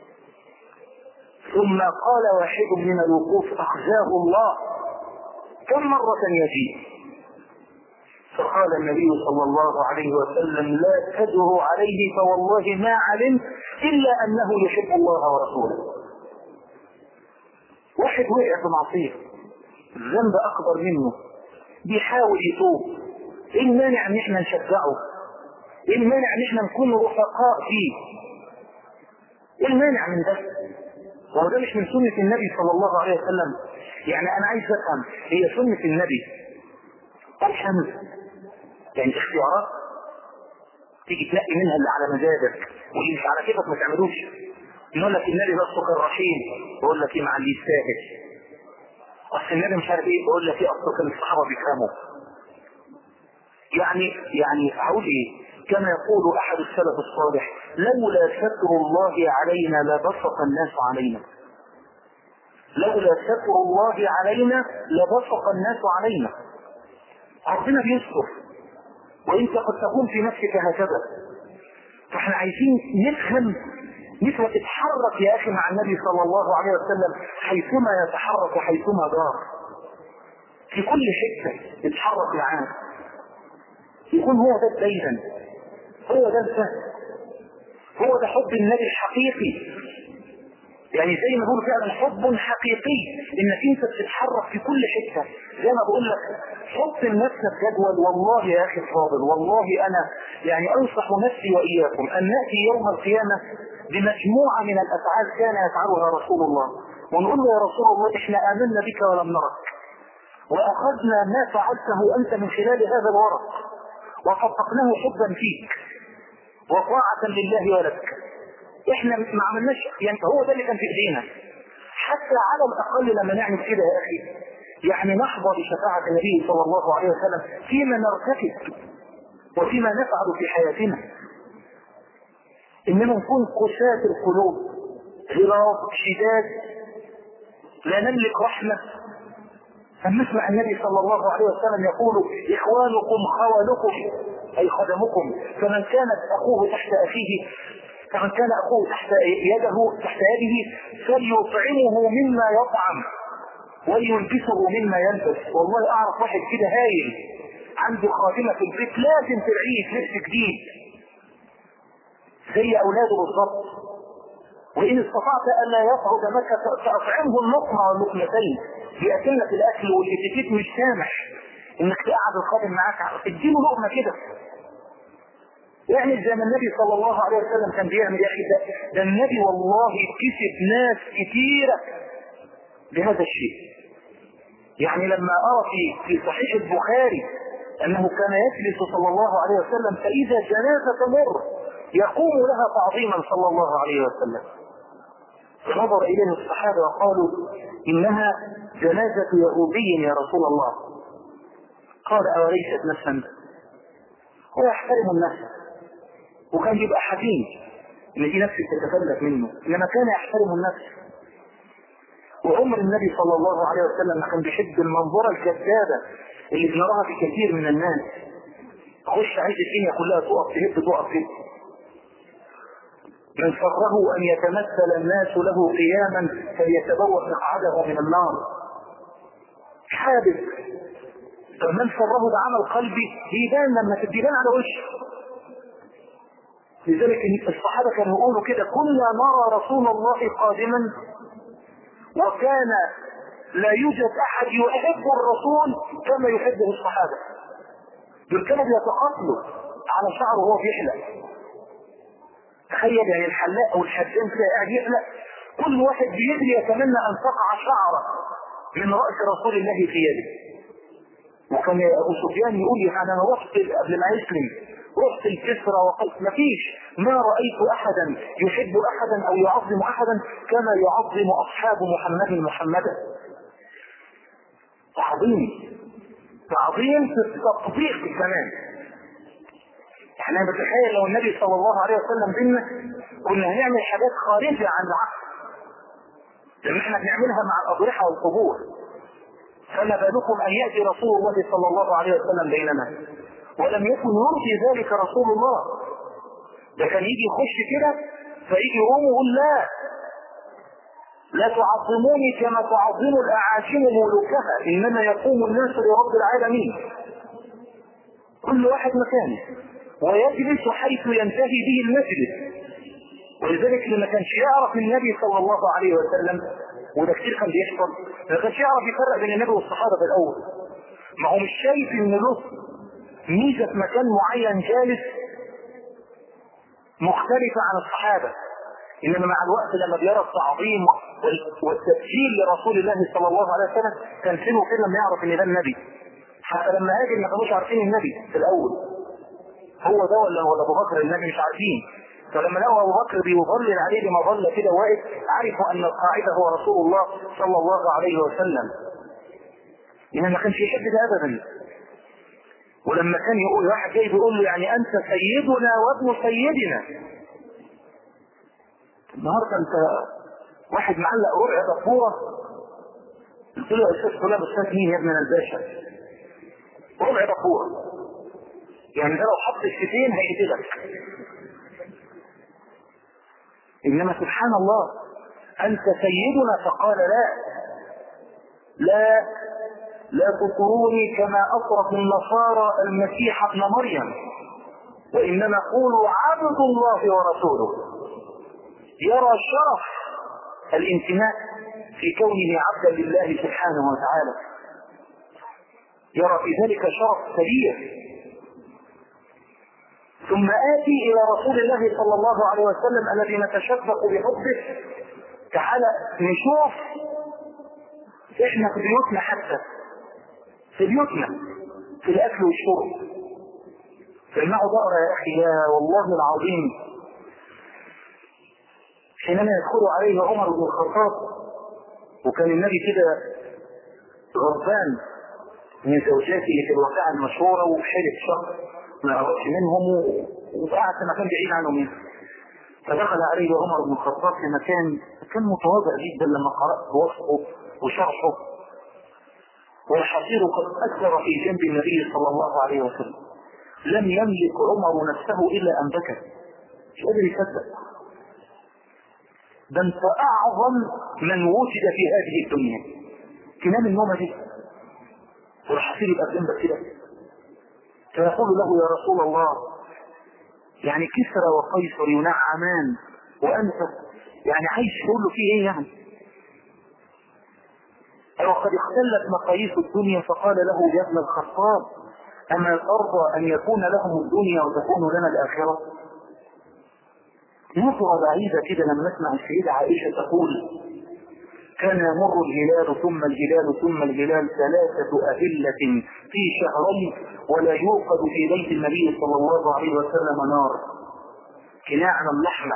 ثم قال واحد من الوقوف أخزاه الله كم مرة يجي فقال النبي صلى الله عليه وسلم لا تدعوا عليه فوالله ما علمت إلا أنه يحب الله ورسوله واحد وقع في معصية الذنب أكبر منه بيحاول يتوب ايه المانع ان احنا نشجعه ايه المانع ان احنا نكون رفقاء فيه ايه المانع من ده وهو ده مش من سنة النبي صلى الله عليه وسلم يعني انا عايز افهم هي سنة النبي افهم يعني اختيارات تيجي تنقي منها اللي على مزاجك واللي مش على كيفك ما تعملوش يقول لك النبي بس كان رحيم يقول لك ايه مع اللي يستاهل اصل النبي مش عارف ايه يقول لك ايه اصل كان الصحابه بيفهموا يعني يعني اقول ايه كما يقول احد السلف الصالح لولا ستر الله علينا لبسط الناس علينا لولا ستر الله علينا لبسط الناس علينا ربنا بيستر وانت قد تكون في نفسك هكذا فاحنا عايزين نفهم نفهم تتحرك يا اخي مع النبي صلى الله عليه وسلم حيثما يتحرك وحيثما دار في كل حته يتحرك معاه يكون هو ده الديدن هو ده الفهم هو ده حب النبي الحقيقي يعني زي ما بقول فعلا حب حقيقي انك انت بتتحرك في كل حته زي ما بقول لك حط لنفسك جدول والله يا اخي الفاضل والله انا يعني انصح نفسي واياكم ان ناتي يوم القيامه بمجموعه من الافعال كان يفعلها رسول الله ونقول له يا رسول الله احنا امنا بك ولم نرك واخذنا ما فعلته انت من خلال هذا الورق وصدقناه حبا فيك وطاعة لله ولك احنا ما عملناش يعني هو ده اللي كان في ايدينا حتى على الاقل لما نعمل كده يا اخي يعني نحظى بشفاعة النبي صلى الله عليه وسلم فيما نرتكب وفيما نفعل في حياتنا اننا نكون قساة القلوب غلاظ شداد لا نملك رحمة فنسمع النبي صلى الله عليه وسلم يقول اخوانكم خولكم اي خدمكم فمن كانت اخوه تحت اخيه فمن كان اخوه تحت يده تحت يده فليطعمه مما يطعم وليلبسه مما يلبس والله اعرف واحد كده هايل عنده خادمه في البيت لازم ترعيه لبس جديد زي اولاده بالظبط وان استطعت الا يصعد مكه فاطعمه اللقمه واللقمتين بأكلة الاكل والاتيكيت مش سامح انك تقعد الخادم معاك اديله لقمه كده يعني زي ما النبي صلى الله عليه وسلم كان بيعمل يا اخي ده, ده النبي والله كسب ناس كثيره بهذا الشيء يعني لما ارى في في صحيح البخاري انه كان يجلس صلى الله عليه وسلم فاذا جنازه تمر يقوم لها تعظيما صلى الله عليه وسلم فنظر اليه الصحابه وقالوا انها جنازه يهودي يا رسول الله قال اوليست نفسا هو يحترم النفس وكان يبقى حزين ان دي نفس تتفلت منه انما كان يحترم النفس وعمر النبي صلى الله عليه وسلم كان بيحب المنظرة الكذابة اللي بنراها في كثير من الناس تخش عايز الدنيا كلها تقف تهب تقف كده من فقره ان يتمثل الناس له قياما فليتبوأ مقعده من النار حابب فمن سره بعمل قلبي بيبان لما تبان على وشه لذلك الصحابة كانوا يقولوا كده كنا نرى رسول الله قادما وكان لا يوجد احد يحب الرسول كما يحبه الصحابة دول كانوا بيتقاتلوا على شعره وهو بيحلق تخيل يعني الحلاق او الحدام كده قاعد يحلق كل واحد بيجري يتمنى ان تقع شعره من راس رسول الله في يده وكان ابو سفيان يقول لي انا رحت قبل ما يسلم رحت الكسرى وقلت ما فيش ما رأيت أحدا يحب أحدا أو يعظم أحدا كما يعظم أصحاب محمد محمدا تعظيم تعظيم في التطبيق كمان احنا بتخيل لو النبي صلى الله عليه وسلم بينا كنا هنعمل حاجات خارجة عن العقل لان احنا بنعملها مع الأضرحة والقبور فما بالكم أن يأتي رسول الله صلى الله عليه وسلم بيننا ولم يكن يرضي ذلك رسول الله ده كان يجي يخش كده فيجي يقوم يقول لا لا تعظموني كما تعظم الاعاجم ملوكها انما يقوم الناس لرب العالمين كل واحد مكانه ويجلس حيث ينتهي به المجلس ولذلك لما كانش يعرف النبي صلى الله عليه وسلم وده كتير كان بيحصل ما كانش يعرف يفرق بين النبي والصحابه في الاول ما هو مش شايف ان له ميزه في مكان معين جالس مختلفه عن الصحابه انما مع الوقت لما بيرى التعظيم والتسجيل لرسول الله صلى الله عليه وسلم كان سنه كده لما يعرف ان ده النبي حتى لما هاجر ما كانوش عارفين النبي في الاول هو ده ولا ولا ابو بكر النبي مش عارفين فلما لقوا ابو بكر بيظلل عليه بما ظل كده واقف عرفوا ان القاعده هو رسول الله صلى الله عليه وسلم انما ما كانش يحب ده ابدا ولما كان يقول واحد جاي بيقول له يعني انت سيدنا وابن سيدنا النهارده انت واحد معلق ربع دبوره قلت له يا استاذ فلان استاذ مين يا ابن الباشا ربع دبوره يعني ده لو حط الشتين هيقتلك انما سبحان الله انت سيدنا فقال لا لا لا تطروني كما اطرت النصارى المسيح ابن مريم وانما قولوا عبد الله ورسوله يرى شرف الانتماء في كونه عبدا لله سبحانه وتعالى يرى في ذلك شرف كبير ثم آتي إلى رسول الله صلى الله عليه وسلم الذي نتشبك بحبه تعالى نشوف احنا في بيوتنا حتى في بيوتنا في الأكل والشرب سمعوا بقرة يا أخي يا والله العظيم حينما يدخل عليه عمر بن الخطاب وكان النبي كده غضبان من زوجاته في الواقعة المشهورة وحلف شهر ما يعرفش منهم وقعد في مكان بعيد عنهم منه فدخل عليه عمر بن الخطاب في مكان كان متواضع جدا لما قرأت وصفه وشرحه والحصير قد أثر في جنب النبي صلى الله عليه وسلم لم يملك عمر نفسه إلا أن بكى مش قادر يصدق ده انت أعظم من وجد في هذه الدنيا تنام النومة دي والحصير يبقى جنبك كده فيقول له يا رسول الله يعني كسرى وقيصر ينعمان وانت يعني عايش تقول له فيه ايه يعني وقد اختلت مقاييس الدنيا فقال له يا ابن الخطاب أما ترضى أن يكون لهم الدنيا وتكون لنا الآخرة نظرة بعيدة كده لما نسمع السيدة عائشة تقول كان يمر الهلال ثم الهلال ثم الهلال ثلاثة أهلة في شهرين ولا يوقد في بيت النبي صلى الله عليه وسلم نار كناعنا اللحمة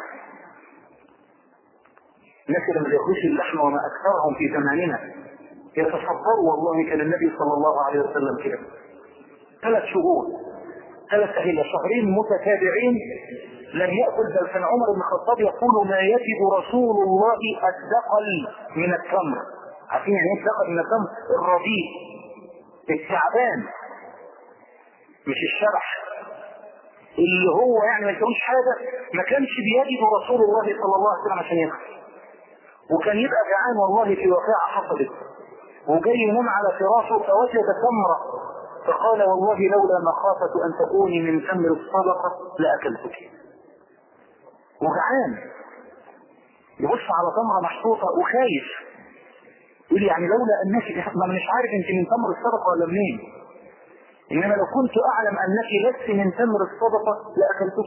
الناس اللي ما بياكلوش اللحمة وما أكثرهم في زماننا يتصبروا والله كان النبي صلى الله عليه وسلم كده ثلاث شهور ثلاث أهلة شهرين متتابعين لم يأكل بل كان عمر بن الخطاب يقول ما يجد رسول الله الثقل من التمر عارفين يعني ايه الثقل من التمر الرديء التعبان مش الشرح اللي هو يعني ما يسويش حاجة ما كانش بيجد رسول الله صلى الله عليه وسلم عشان ياكل وكان يبقى جعان والله في واقعة حصلت وجاي ينام على فراشه فوجد تمرة فقال والله لولا مخافة أن تكوني من تمر الصدقة لأكلتك وجعان يبص على تمرة محطوطة وخايف يقول يعني لولا أنك ما مش عارف أنت من تمر الصدقة ولا منين إنما لو كنت أعلم أنك لست من تمر الصدقة لأكلتك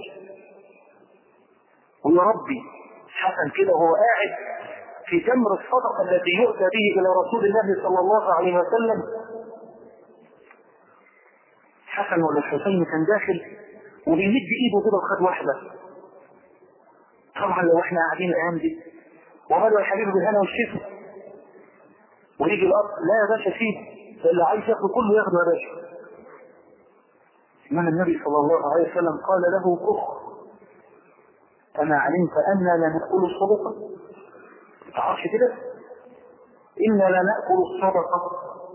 ويا ربي حسن كده وهو قاعد في تمر الصدقة الذي يؤتى به إلى رسول الله صلى الله عليه وسلم حسن ولا الحسين كان داخل وبيمد ايده كده وخد واحدة طبعا لو احنا قاعدين الايام دي وقالوا يا حبيبي بالهنا والشفا ويجي الاب لا يا باشا فيه اللي عايز ياخد كله ياخده يا باشا انما النبي صلى الله عليه وسلم قال له كخ اما علمت انا لا ناكل الصدقه تعرفش كده انا لا ناكل الصدقه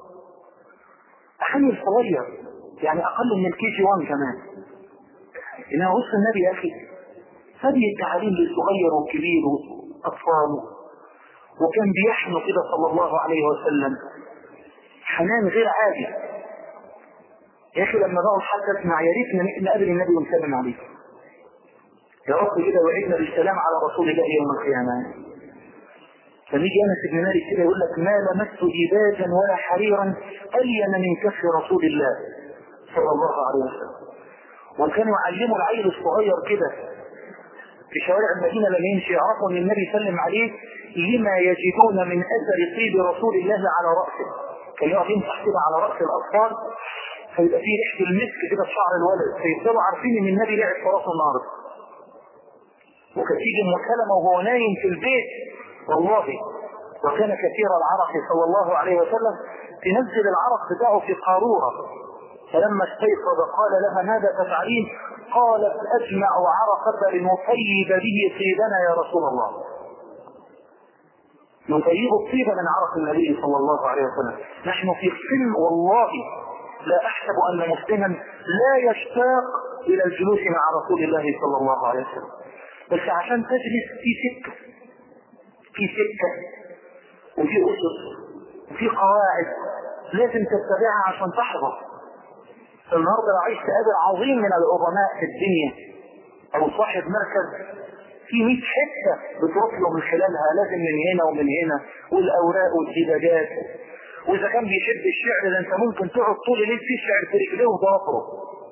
حمل صغير يعني اقل من الكي جي 1 كمان انها وسط النبي يا اخي هذه التعاليم للصغير والكبير والاطفال وكان بيحنو كده صلى الله عليه وسلم حنان غير عادي يا اخي لما بقعد حتى اسمع يا ريتنا نقابل النبي ونسلم عليه يا رب كده وعدنا بالسلام على رسول الله يوم القيامه فنيجي انس بن مالك كده يقول لك ما لمست ديباجا ولا حريرا الين من كف رسول الله صلى الله عليه وسلم وكانوا يعلموا العيل الصغير كده في شوارع المدينه لما يمشي يعرفوا ان النبي سلم عليه لما يجدون من اثر طيب رسول الله على راسه كان يقعد يمسح كده على راس الاطفال فيبقى فيه ريحه المسك كده في شعر الولد فيفضلوا عارفين ان النبي لعب في راسه النهارده وكانت تيجي ام سلمه وهو نايم في البيت والله وكان كثير العرق صلى الله عليه وسلم تنزل العرق بتاعه في قارورة فلما استيقظ قال لها ماذا تفعلين قالت أجمع عرق لنطيب به طيبنا يا رسول الله نطيب الطيب من عرق النبي صلى الله عليه وسلم نحن في سن والله لا أحسب أن مسلما لا يشتاق إلى الجلوس مع رسول الله صلى الله عليه وسلم بس عشان تجلس في سكة في سكة وفي أسس وفي قواعد لازم تتبعها عشان تحفظ النهارده لو عايز تقابل عظيم من العظماء في الدنيا او صاحب مركز في 100 حته بتروح له من خلالها لازم من هنا ومن هنا والاوراق والدباجات واذا كان بيحب الشعر ده انت ممكن تقعد طول الليل في شعر في رجليه وضافره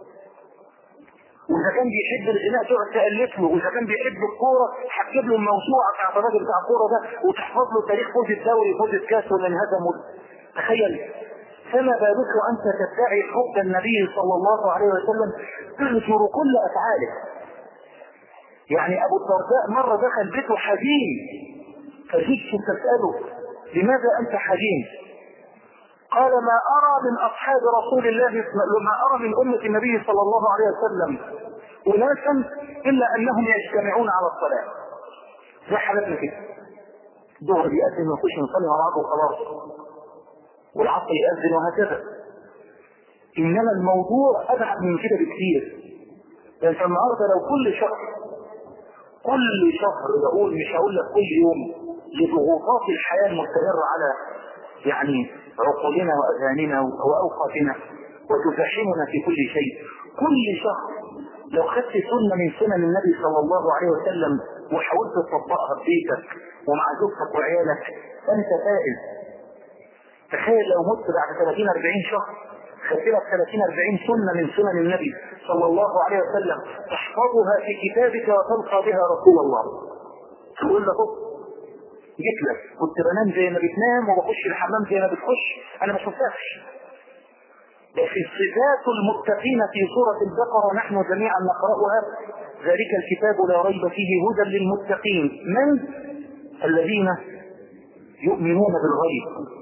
واذا كان بيحب الغناء تقعد تالف له واذا كان بيحب الكوره هتجيب له الموسوعه بتاعت الراجل بتاع الكوره ده وتحفظ له تاريخ فوز الدوري فوز الكاس ومن هزموا تخيل فما بالك انت تدعي حب النبي صلى الله عليه وسلم تهجر كل افعاله يعني ابو الدرداء مره دخل بيته حزين فجئت تساله لماذا انت حزين قال ما ارى من اصحاب رسول الله ما ارى من امه النبي صلى الله عليه وسلم اناسا الا انهم يجتمعون على الصلاه زي حالتنا كده الظهر بيأذن ونخش نصلي مع بعض وخلاص والعصر يأذن وهكذا انما الموضوع ابعد من كده بكثير لان يعني النهارده لو كل شهر كل شهر بقول مش هقول لك كل يوم لضغوطات الحياه المستمره على يعني عقولنا واذهاننا واوقاتنا وتزاحمنا في كل شيء كل شهر لو خدت سنه من سنن النبي صلى الله عليه وسلم وحاولت تطبقها في بيتك ومع زوجتك وعيالك انت فائز تخيل لو مت بعد 30 40 شهر خدت لك 30 40 سنه من سنن النبي صلى الله عليه وسلم تحفظها في كتابك وتلقى بها رسول الله تقول له جيت لك كنت بنام زي ما بتنام وبخش الحمام زي ما بتخش انا ما شفتكش لكن صفات المتقين في سورة البقرة نحن جميعا نقرأها ذلك الكتاب لا ريب فيه هدى للمتقين من الذين يؤمنون بالغيب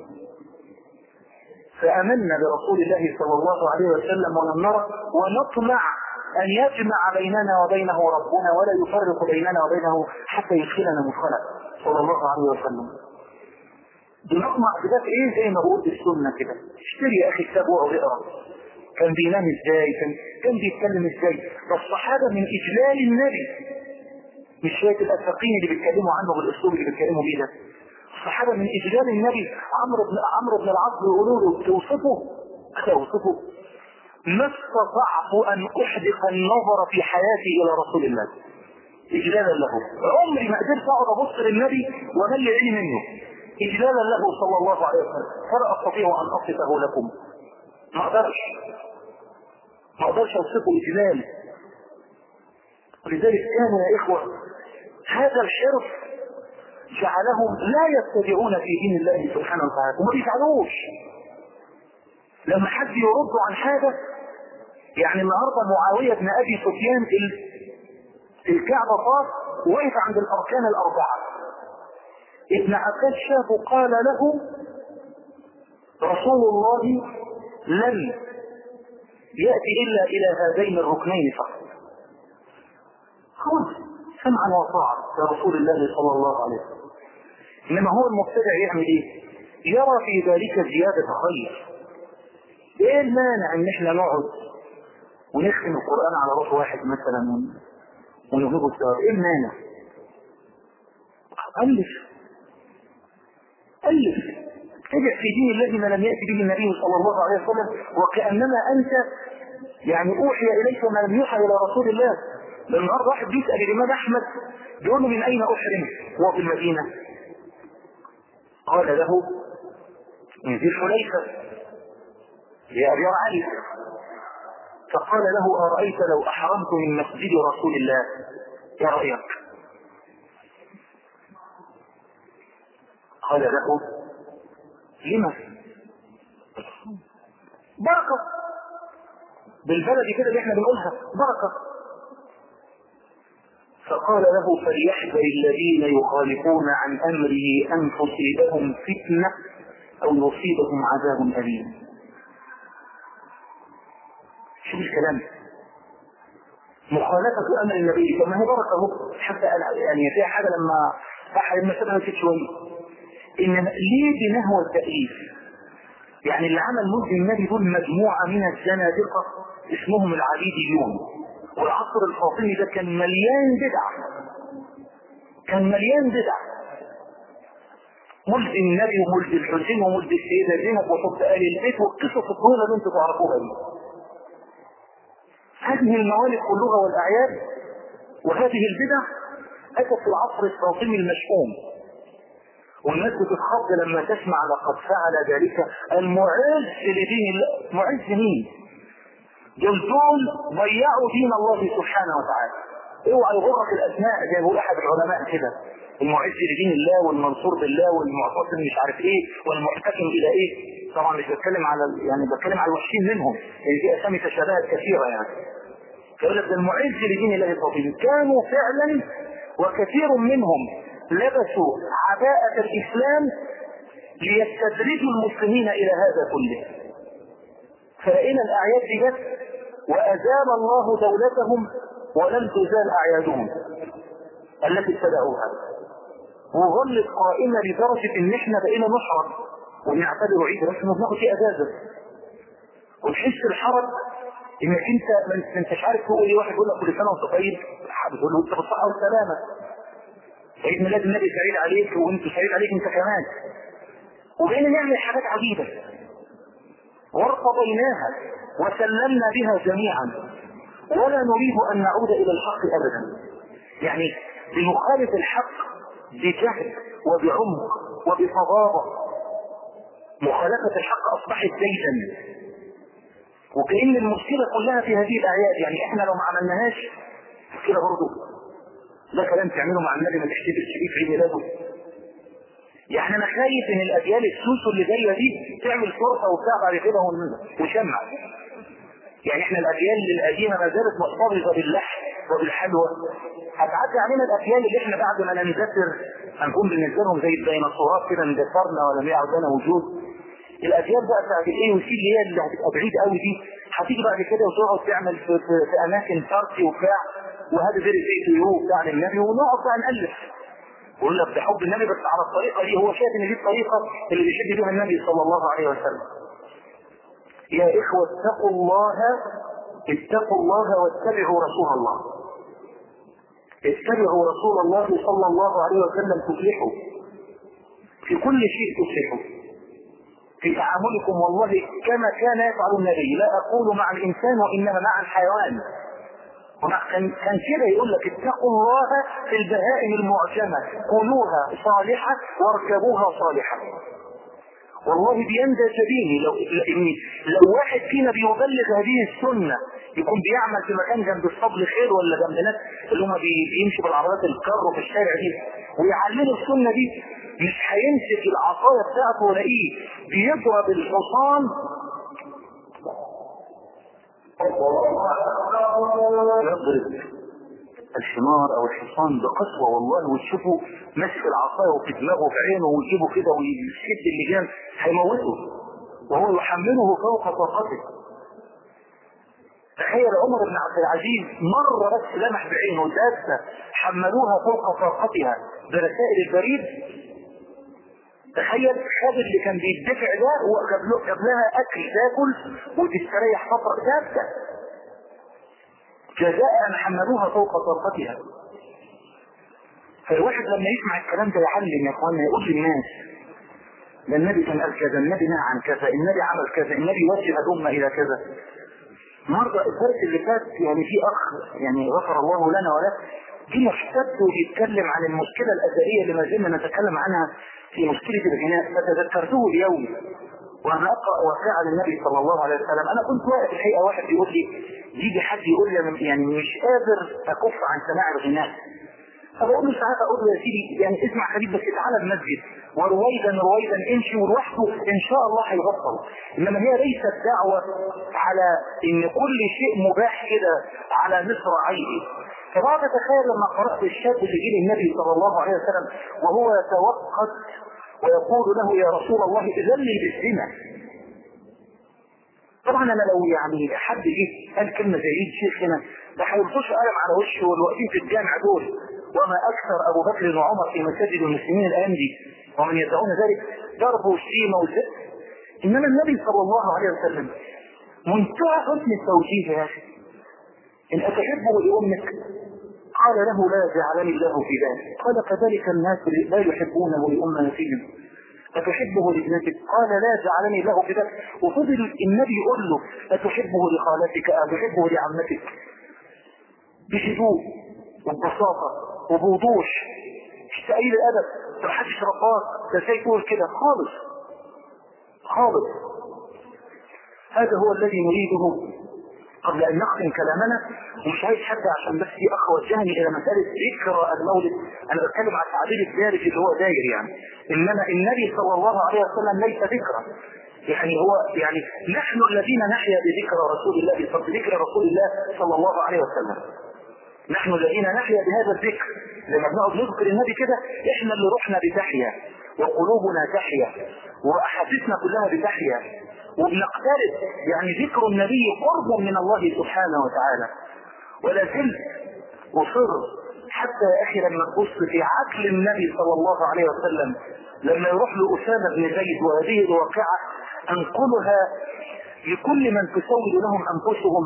فأمنا برسول الله صلى الله عليه وسلم ولم نرى ونطمع أن يجمع بيننا وبينه ربنا ولا يفرق بيننا وبينه حتى يدخلنا مدخلا صلى الله عليه وسلم بنطمع في ده ايه زي ما بقول السنة كده اشتري يا اخي كتاب واقعد اقرا كان بينام ازاي كان كان بيتكلم ازاي ده الصحابة من اجلال النبي مش شوية الافاقين اللي بيتكلموا عنه بالاسلوب اللي بيتكلموا بيه ده الصحابة من اجلال النبي عمرو بن عمرو بن العاص بيقولوا له توصفه توصفه ما استطعت ان احدق النظر في حياتي الى رسول الله اجلالا له عمري ما قدرت اقعد ابص للنبي وامل عيني منه اجلالا له صلى الله عليه وسلم فلا استطيع ان اصفه لكم ما اقدرش ما اقدرش اوصفه اجلال ولذلك كان يا اخوه هذا الحرص جعلهم لا يتبعون في دين الله سبحانه وتعالى وما بيفعلوش لما حد يرد عن حاجه يعني النهارده معاويه بن ابي سفيان الكعبه طاف وقف عند الاركان الاربعه ابن عباس شافه قال له رسول الله لن يأتي إلا إلى هذين الركنين فقط خلاص سمعا وطاعة لرسول الله صلى الله عليه وسلم إنما هو المبتدع يعمل إيه؟ يرى في ذلك زيادة خير إيه المانع إن إحنا نقعد ونختم القرآن على روح واحد مثلا ونهيبه الثواب إيه المانع؟ ألف ألف ابتدع في دين الله ما لم يأتي به النبي صلى الله عليه وسلم وكأنما أنت يعني أوحي إليك ما لم يوحى إلى رسول الله لأن النهارده واحد بيسأل الإمام أحمد بيقول له من أين أحرم؟ وهو في المدينة قال له من ذي الحليفة يا أبي علي فقال له أرأيت لو أحرمت من مسجد رسول الله يا رأيك قال له لما بركة بالبلد كده اللي احنا بنقولها بركة فقال له فليحذر الذين يخالفون عن امره ان تصيبهم فتنه او يصيبهم عذاب اليم شوف الكلام مخالفة أمر النبي طب ما هي بركة اهو حتى يعني فيها حاجة لما أحد المسألة نسيت شوية إن ليه بنهوى التأليف يعني اللي عمل ملك النبي دول مجموعة من الزنادقة اسمهم العبيديون والعصر الفاطمي ده كان مليان بدع كان مليان بدع ملك النبي وملك الحسين وملك السيدة زينب وحب آل البيت والقصص الطويلة اللي انتم تعرفوها دي هذه الموالد كلها والأعياد وهذه البدع أتت في العصر الفاطمي المشؤوم والناس بتتخض لما تسمع لقد فعل ذلك المعز لدين الله معز مين؟ دول دول ضيعوا دين الله سبحانه وتعالى اوعى يغرك الاسماء زي ما بيقول احد العلماء كده المعز لدين الله والمنصور بالله والمعتصم مش عارف ايه والمحتكم الى ايه طبعا مش بتكلم على يعني بتكلم على الوحشين منهم يعني دي اسامي تشابهت كثيره يعني فيقول لك ده المعز لدين الله الفضيل كانوا فعلا وكثير منهم لبسوا عباءة الإسلام ليستدرجوا المسلمين إلى هذا كله فلقينا الأعياد دي جت وأزال الله دولتهم ولم تزال أعيادهم التي ابتدعوها وظلت قائمة لدرجة إن إحنا بقينا نحرم ونعتبر عيد بس بناخد فيه أجازة ونحس الحرج إنك أنت ما أنتش عارف تقول لي واحد يقول لك كل سنة وأنت طيب بتقول له أنت بالصحة والسلامة عيد ميلاد النبي سعيد عليك وانت سعيد عليك انت كمان وبقينا نعمل حاجات عجيبة وارتضيناها وسلمنا بها جميعا ولا نريد ان نعود الى الحق ابدا يعني بنخالف الحق بجهد وبعمق وبفظاظة مخالفة الحق اصبحت زيدا وكأن المشكلة كلها في هذه الأعياد يعني احنا لو ما عملناهاش كده برضه ده كلام تعمله مع النبي ما تحتفلش بيه في عيد ميلاده يعني انا خايف ان الاجيال السوسو اللي جايه دي تعمل فرصه وبتاع بعد كده وشمع يعني احنا الاجيال القديمه ما زالت مرتبطه باللحم وبالحلوى هتعدي علينا الاجيال اللي احنا بعد ما نندثر هنكون بالنسبه لهم زي الديناصورات كده اندثرنا ولم يعد لنا وجود الاجيال بقى بتاعت الايه وسي اللي هي اللي هتبقى بعيده قوي دي هتيجي بعد كده وتقعد تعمل في, في, في اماكن بارتي وبتاع وهذا فيري فيك يو بتاع النبي ونقعد بقى نالف ويقول لك ده حب النبي بس على الطريقه دي هو شايف ان دي الطريقه اللي بيحب بها النبي صلى الله عليه وسلم يا اخوه اتقوا الله اتقوا الله واتبعوا رسول الله اتبعوا رسول الله صلى الله عليه وسلم تفلحوا في كل شيء تفلحوا في تعاملكم والله كما كان يفعل النبي لا اقول مع الانسان وانما مع الحيوان كان كان كده يقول لك اتقوا الله في البهائم المعجمه كلوها صالحه واركبوها صالحه والله بيندى سبيلي لو لو واحد فينا بيبلغ هذه السنه يكون بيعمل في مكان جنب الصبل خير ولا جنب ناس اللي هم بيمشوا بالعربيات الكر في الشارع دي ويعلموا السنه دي مش هيمسك العصايه بتاعته ولاقيه بيضرب الحصان يضرب الحمار او الحصان بقسوة والله وتشوفه ماسك العصاية وفي دماغه في عينه ويجيبه كده ويشد اللجام هيموته وهو يحمله فوق طاقته تخيل عمر بن عبد العزيز مرة بس لمح بعينه دابة حملوها فوق طاقتها برسائل البريد تخيل خد اللي كان بيدفع ده وجاب له جاب لها اكل تاكل وتستريح فتره ثابته جزاء ان حملوها فوق طاقتها فالواحد لما يسمع الكلام ده يعلم يا اخوانا يقول للناس ده النبي كان قال كذا النبي نهى عن كذا النبي عمل كذا النبي وجه الامه الى كذا مرة الدرس اللي فات يعني في اخ يعني غفر الله لنا ولك جه محتد وبيتكلم عن المشكلة الأثرية اللي ما زلنا نتكلم عنها في مشكلة الغناء فتذكرته اليوم وأنا أقرأ واقعة للنبي صلى الله عليه وسلم أنا كنت واقف الحقيقة واحد بيقول لي يجي حد يقول لي يعني مش قادر أكف عن سماع الغناء فبقول له ساعات اقول له يا سيدي يعني اسمع خليل بس تعالى المسجد ورويدا رويدا امشي ولوحده ان شاء الله هيبطل انما هي ليست دعوه على ان كل شيء مباح كده على مصراعيه فبعد اتخيل لما قرات الشاب اللي جه للنبي صلى الله عليه وسلم وهو يتوقد ويقول له يا رسول الله اذن لي بالزنا طبعا انا لو يعني حد جه قال كلمه زي دي شيخ هنا ده هيلطش قلم على وشه والواقفين في الجامع دول وما اكثر ابو بكر وعمر في مساجد المسلمين الايام دي ومن يدعون ذلك ضرب وشتيمه وزق انما النبي صلى الله عليه وسلم منتهى حسن التوجيه يا اخي ان اتحبه لامك قال له لا جعلني الله في ذلك قال كذلك الناس لا يحبونه لامهاتهم أتحبه لابنتك قال لا جعلني له في ذلك وفضل النبي يقول له أتحبه لخالتك أتحبه لعمتك بهدوء وببساطة وبوضوح مش تقليل الأدب ما حدش رباط ده ازاي تقول كده خالص خالص هذا هو الذي نريده قبل ان نختم كلامنا ومش عايز حد عشان بس في اخ وجهني الى مساله ذكرى المولد انا بتكلم على التعبير الدارج اللي هو داير يعني انما النبي صلى الله عليه وسلم ليس ذكرى يعني هو يعني نحن الذين نحيا بذكرى رسول الله بذكر رسول الله صلى الله عليه وسلم نحن الذين نحيا بهذا الذكر لما بنقعد نذكر النبي كده احنا اللي روحنا بتحيا وقلوبنا تحيا واحاسيسنا كلها بتحيا وبنقترب يعني ذكر النبي قرب من الله سبحانه وتعالى ولا زلت وصر حتى يا اخي لما تبص في عقل النبي صلى الله عليه وسلم لما يروح لأسامة بن زيد وهذه الواقعة أنقلها لكل من تسول لهم أنفسهم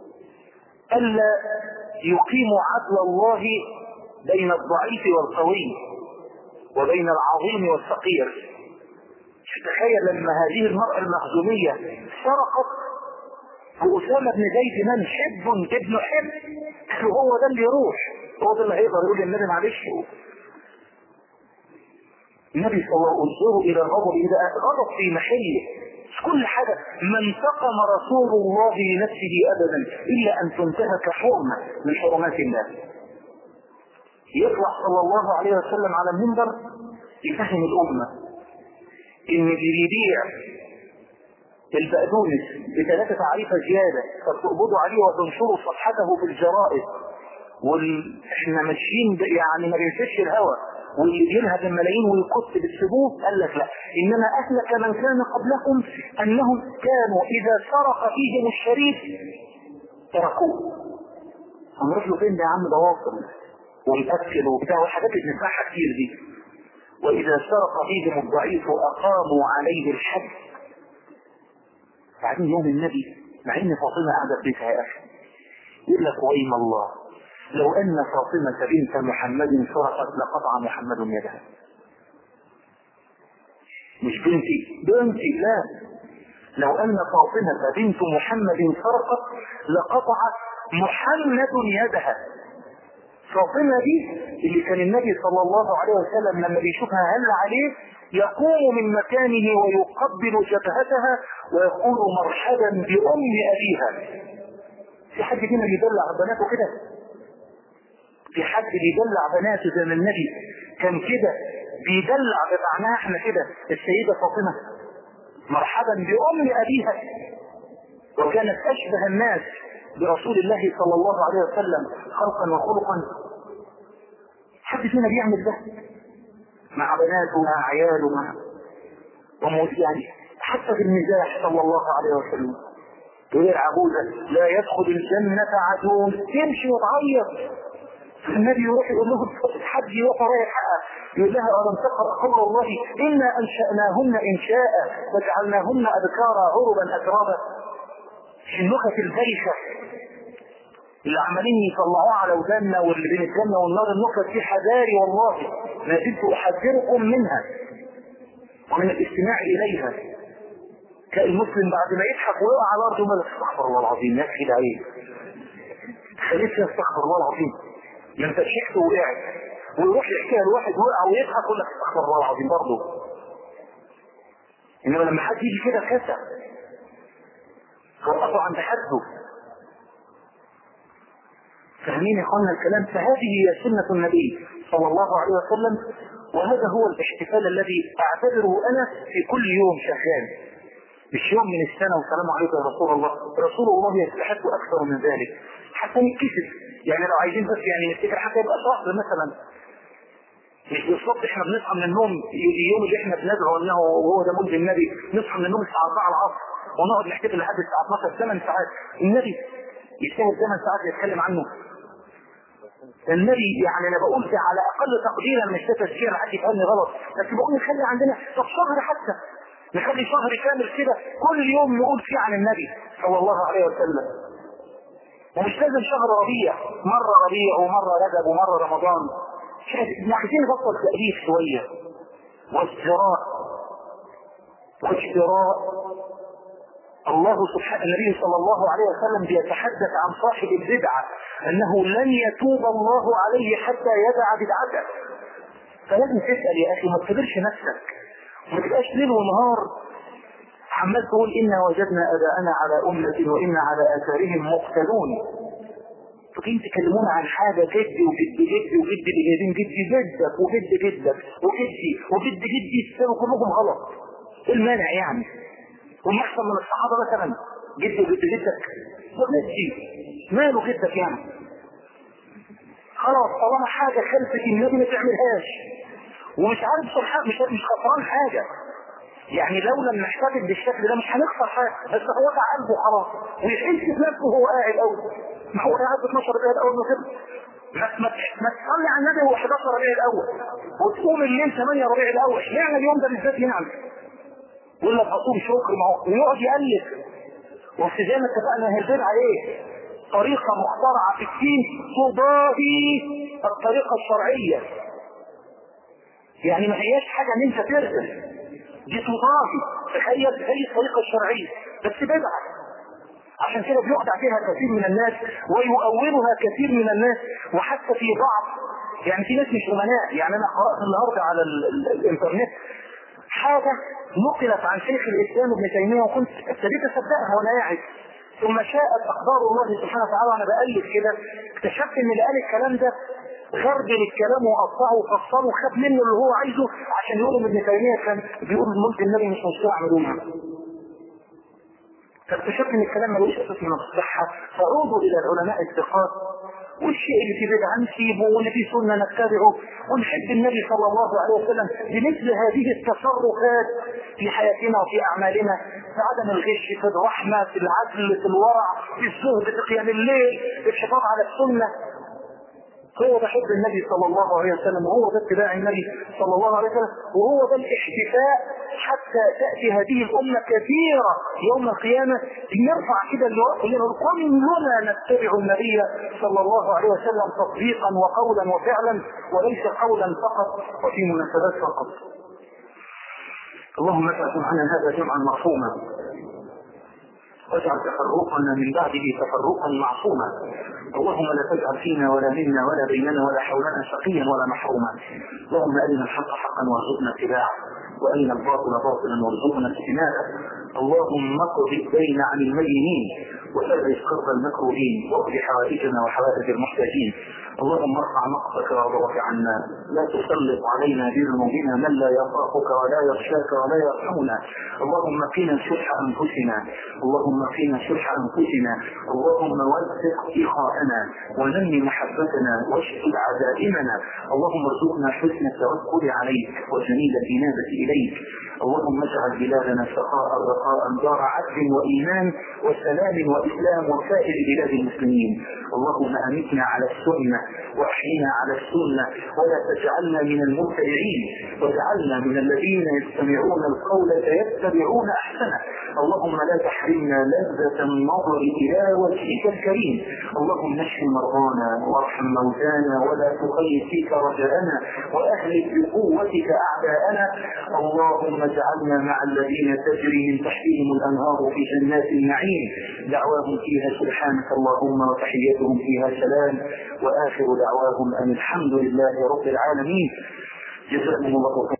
ألا يقيموا عدل الله بين الضعيف والقوي وبين العظيم والفقير تخيل لما هذه المرأة المخزومية سرقت وأسامة بن زيد من حب ابن حب هو ده اللي يروح هو ده اللي هيقدر يقول للنبي معلش النبي صلى الله عليه وسلم الى غضب اذا غضب في محله كل حاجة ما انتقم رسول الله لنفسه أبدا إلا أن تنتهك حرمة من حرمات الله يطلع صلى الله عليه وسلم على المنبر يفهم الأمة إن اللي بيبيع البقدونس بثلاثة تعريفة زيادة فتقبضوا عليه وتنشروا صفحته في الجرائد وال... احنا ماشيين ب... يعني ما بينسفش الهوى واللي بينهب الملايين ويكت بالسبوت قال لك لا انما اهلك من كان قبلكم انهم كانوا اذا سرق فيهم الشريف تركوه هنروح له فين ده يا عم ده واصل ويأكل وبتاع والحاجات اللي بنسمعها كتير دي واذا سرق فيهم الضعيف اقاموا عليه الحد بعدين يوم النبي مع ان فاطمه قاعده في بيتها يا اخي يقول لك وايم الله لو ان فاطمه بنت محمد سرقت لقطع محمد يدها مش بنتي بنتي لا لو ان فاطمه بنت محمد سرقت لقطع محمد يدها فاطمة دي اللي كان النبي صلى الله عليه وسلم لما بيشوفها هل عليه يقوم من مكانه ويقبل جبهتها ويقول مرحبا بأم أبيها في حد فينا بيدلع بناته كده في حد بيدلع بناته زي ما النبي كان كده بيدلع بمعناها احنا كده السيدة فاطمة مرحبا بأم أبيها وكانت أشبه الناس برسول الله صلى الله عليه وسلم خلقا وخلقا حد فينا بيعمل ده مع بناته مع عياله مع وموت يعني حتى في المزاح صلى الله عليه وسلم تقول العجوزة لا يدخل الجنة عدو تمشي وتعيط النبي يروح يقول له حد يروح رايح حقها يقول لها ألم تقرأ قول الله إنا أنشأناهن إنشاء وجعلناهن أبكارا عربا أترابا في النكت البايخة اللي عمالين يطلعوها على ودنا واللي بين الجنة والنار النكت دي حذاري والله ما زلت أحذركم منها ومن الاستماع إليها تلاقي المسلم بعد ما يضحك ويقع على الأرض يقول استغفر الله العظيم يا أخي ده عيب خليك استغفر الله العظيم ما انت شحت وقعت ويروح يحكيها لواحد وقع ويضحك يقول لك استغفر الله العظيم برضه انما لما حد يجي كده كسر وقفوا عند حده فاهمين يا اخوانا الكلام فهذه هي سنة النبي صلى الله عليه وسلم وهذا هو الاحتفال الذي اعتبره انا في كل يوم شغال مش يوم من السنة والسلام عليكم يا رسول الله رسول الله يستحق اكثر من ذلك حتى نتكسف يعني لو عايزين بس يعني نفتكر حتى يبقى شهر مثلا مش بالظبط احنا بنصحى من النوم اليوم اللي احنا بندعو انه وهو ده مولد النبي نصحى من النوم الساعه 4 العصر ونقعد نحتفل لحد الساعه 12 8 ساعات النبي يستاهل 8 ساعات يتكلم عنه النبي يعني انا بقول ده على اقل تقديرا مش ده تشجيع لحد يفهمني غلط بس بقول نخلي عندنا طب شهر حتى نخلي شهر كامل كده كل يوم نقول فيه عن النبي صلى الله عليه وسلم ومش لازم شهر ربيع مرة ربيع ومرة رجب ومرة رمضان عايزين نبطل تأليف شوية واجتراء واجتراء الله سبحانه النبي صلى الله عليه وسلم بيتحدث عن صاحب البدعة انه لن يتوب الله عليه حتى يدع بدعته فلازم تسأل يا اخي ما تكبرش نفسك ما تبقاش ليل ونهار عمال تقول انا وجدنا اباءنا على امة وانا على اثارهم مقتدون فكين تكلمونا عن حاجة جد وجد جد وجد بجدين جد جدك وجد جدك وجدي وجد جدي يستووا كلهم غلط ايه المانع يعني هم احسن من الصحابة مثلا جد وجد جدك وجدي ماله جدك يعني خلاص طالما حاجة خلفت النبي ما تعملهاش ومش عارف سبحان مش مش خسران حاجة يعني لو لم نحتفل بالشكل ده مش هنخسر حاجة بس هو وقع قلبه خلاص ويحس بنفسه وهو قاعد اول ما هو قاعد 12 ربيع الاول ما كده ما ما ما تصلي على النبي هو 11 ربيع الاول وتقوم الليل 8 ربيع الاول اشمعنى اليوم ده بالذات يعني يقول لك اصوم شكر ما هو ويقعد يالف بس زي ما اتفقنا هي البدعه ايه؟ طريقه مخترعه في الدين تضاهي الطريقه الشرعيه يعني ما هياش حاجه ان انت ترسل دي تضاهي تخيل زي الطريقه الشرعيه بس بدعه عشان كده بيخدع فيها كثير من الناس ويؤولها كثير من الناس وحتى في بعض يعني في ناس مش امناء يعني انا قرات النهارده على ال ال الانترنت حاجة نقلت عن شيخ الإسلام ابن تيمية وكنت ابتديت أصدقها وأنا قاعد ثم شاءت أقدار الله سبحانه وتعالى وأنا بألف كده اكتشفت إن اللي قال الكلام ده غربل الكلام وقطعه وفصله وخد منه اللي هو عايزه عشان يقول ان ابن تيميه كان بيقول ملك النبي مش مشروع اعملوها فاكتشفت ان الكلام ملوش اساس من الصحه فعودوا الى العلماء الثقات والشيء اللي في بدعه نسيبه واللي في سنه نتبعه ونحب النبي صلى الله عليه وسلم بمثل هذه التصرفات في حياتنا وفي اعمالنا في عدم الغش في الرحمه في العدل في الورع في الزهد في قيام الليل في الحفاظ على السنه هو ده حب النبي صلى الله عليه وسلم وهو ده اتباع النبي صلى الله عليه وسلم وهو ده الاحتفاء حتى تأتي هذه الأمة كثيرة يوم القيامة نرفع كده اللواء كلنا كلنا نتبع النبي صلى الله عليه وسلم تصديقا وقولا وفعلا وليس قولا فقط وفي مناسبات فقط اللهم اجعل جمعنا هذا جمعا مرحوما واجعل تفرقنا من بعده تفرقا معصوما اللهم لا تجعل فينا ولا منا ولا بيننا ولا حولنا شقيا ولا محروما اللهم ارنا الحق حقا وارزقنا اتباعه وارنا الباطل باطلا وارزقنا اجتنابه اللهم اقض الدين عن المدينين وفرج كرب المكروهين واقض حوائجنا وحوائج المحتاجين اللهم ارفع مقتك وضرك عنا لا تسلط علينا بذنوبنا من لا يخافك ولا يخشاك ولا يرحمنا اللهم قنا شح انفسنا اللهم قنا شح انفسنا اللهم وثق اخاءنا ونمي محبتنا واشفي عزائمنا اللهم ارزقنا حسن التوكل عليك وجميل الانابه اليك اللهم اجعل بلادنا سخاء رخاء دار عدل وايمان وسلام واسلام وسائر بلاد المسلمين اللهم امتنا على السنه واحينا على السنه ولا تجعلنا من المبتدعين واجعلنا من الذين يستمعون القول فيتبعون احسنه اللهم لا تحرمنا لذة النظر إلى وجهك الكريم اللهم اشف مرضانا وارحم موتانا ولا تخيب فيك رجاءنا وأهلك بقوتك أعداءنا اللهم اجعلنا مع الذين تجري من تحتهم الأنهار في جنات النعيم دعواهم فيها سبحانك اللهم وتحيتهم فيها سلام وآخر دعواهم أن الحمد لله رب العالمين جزاكم الله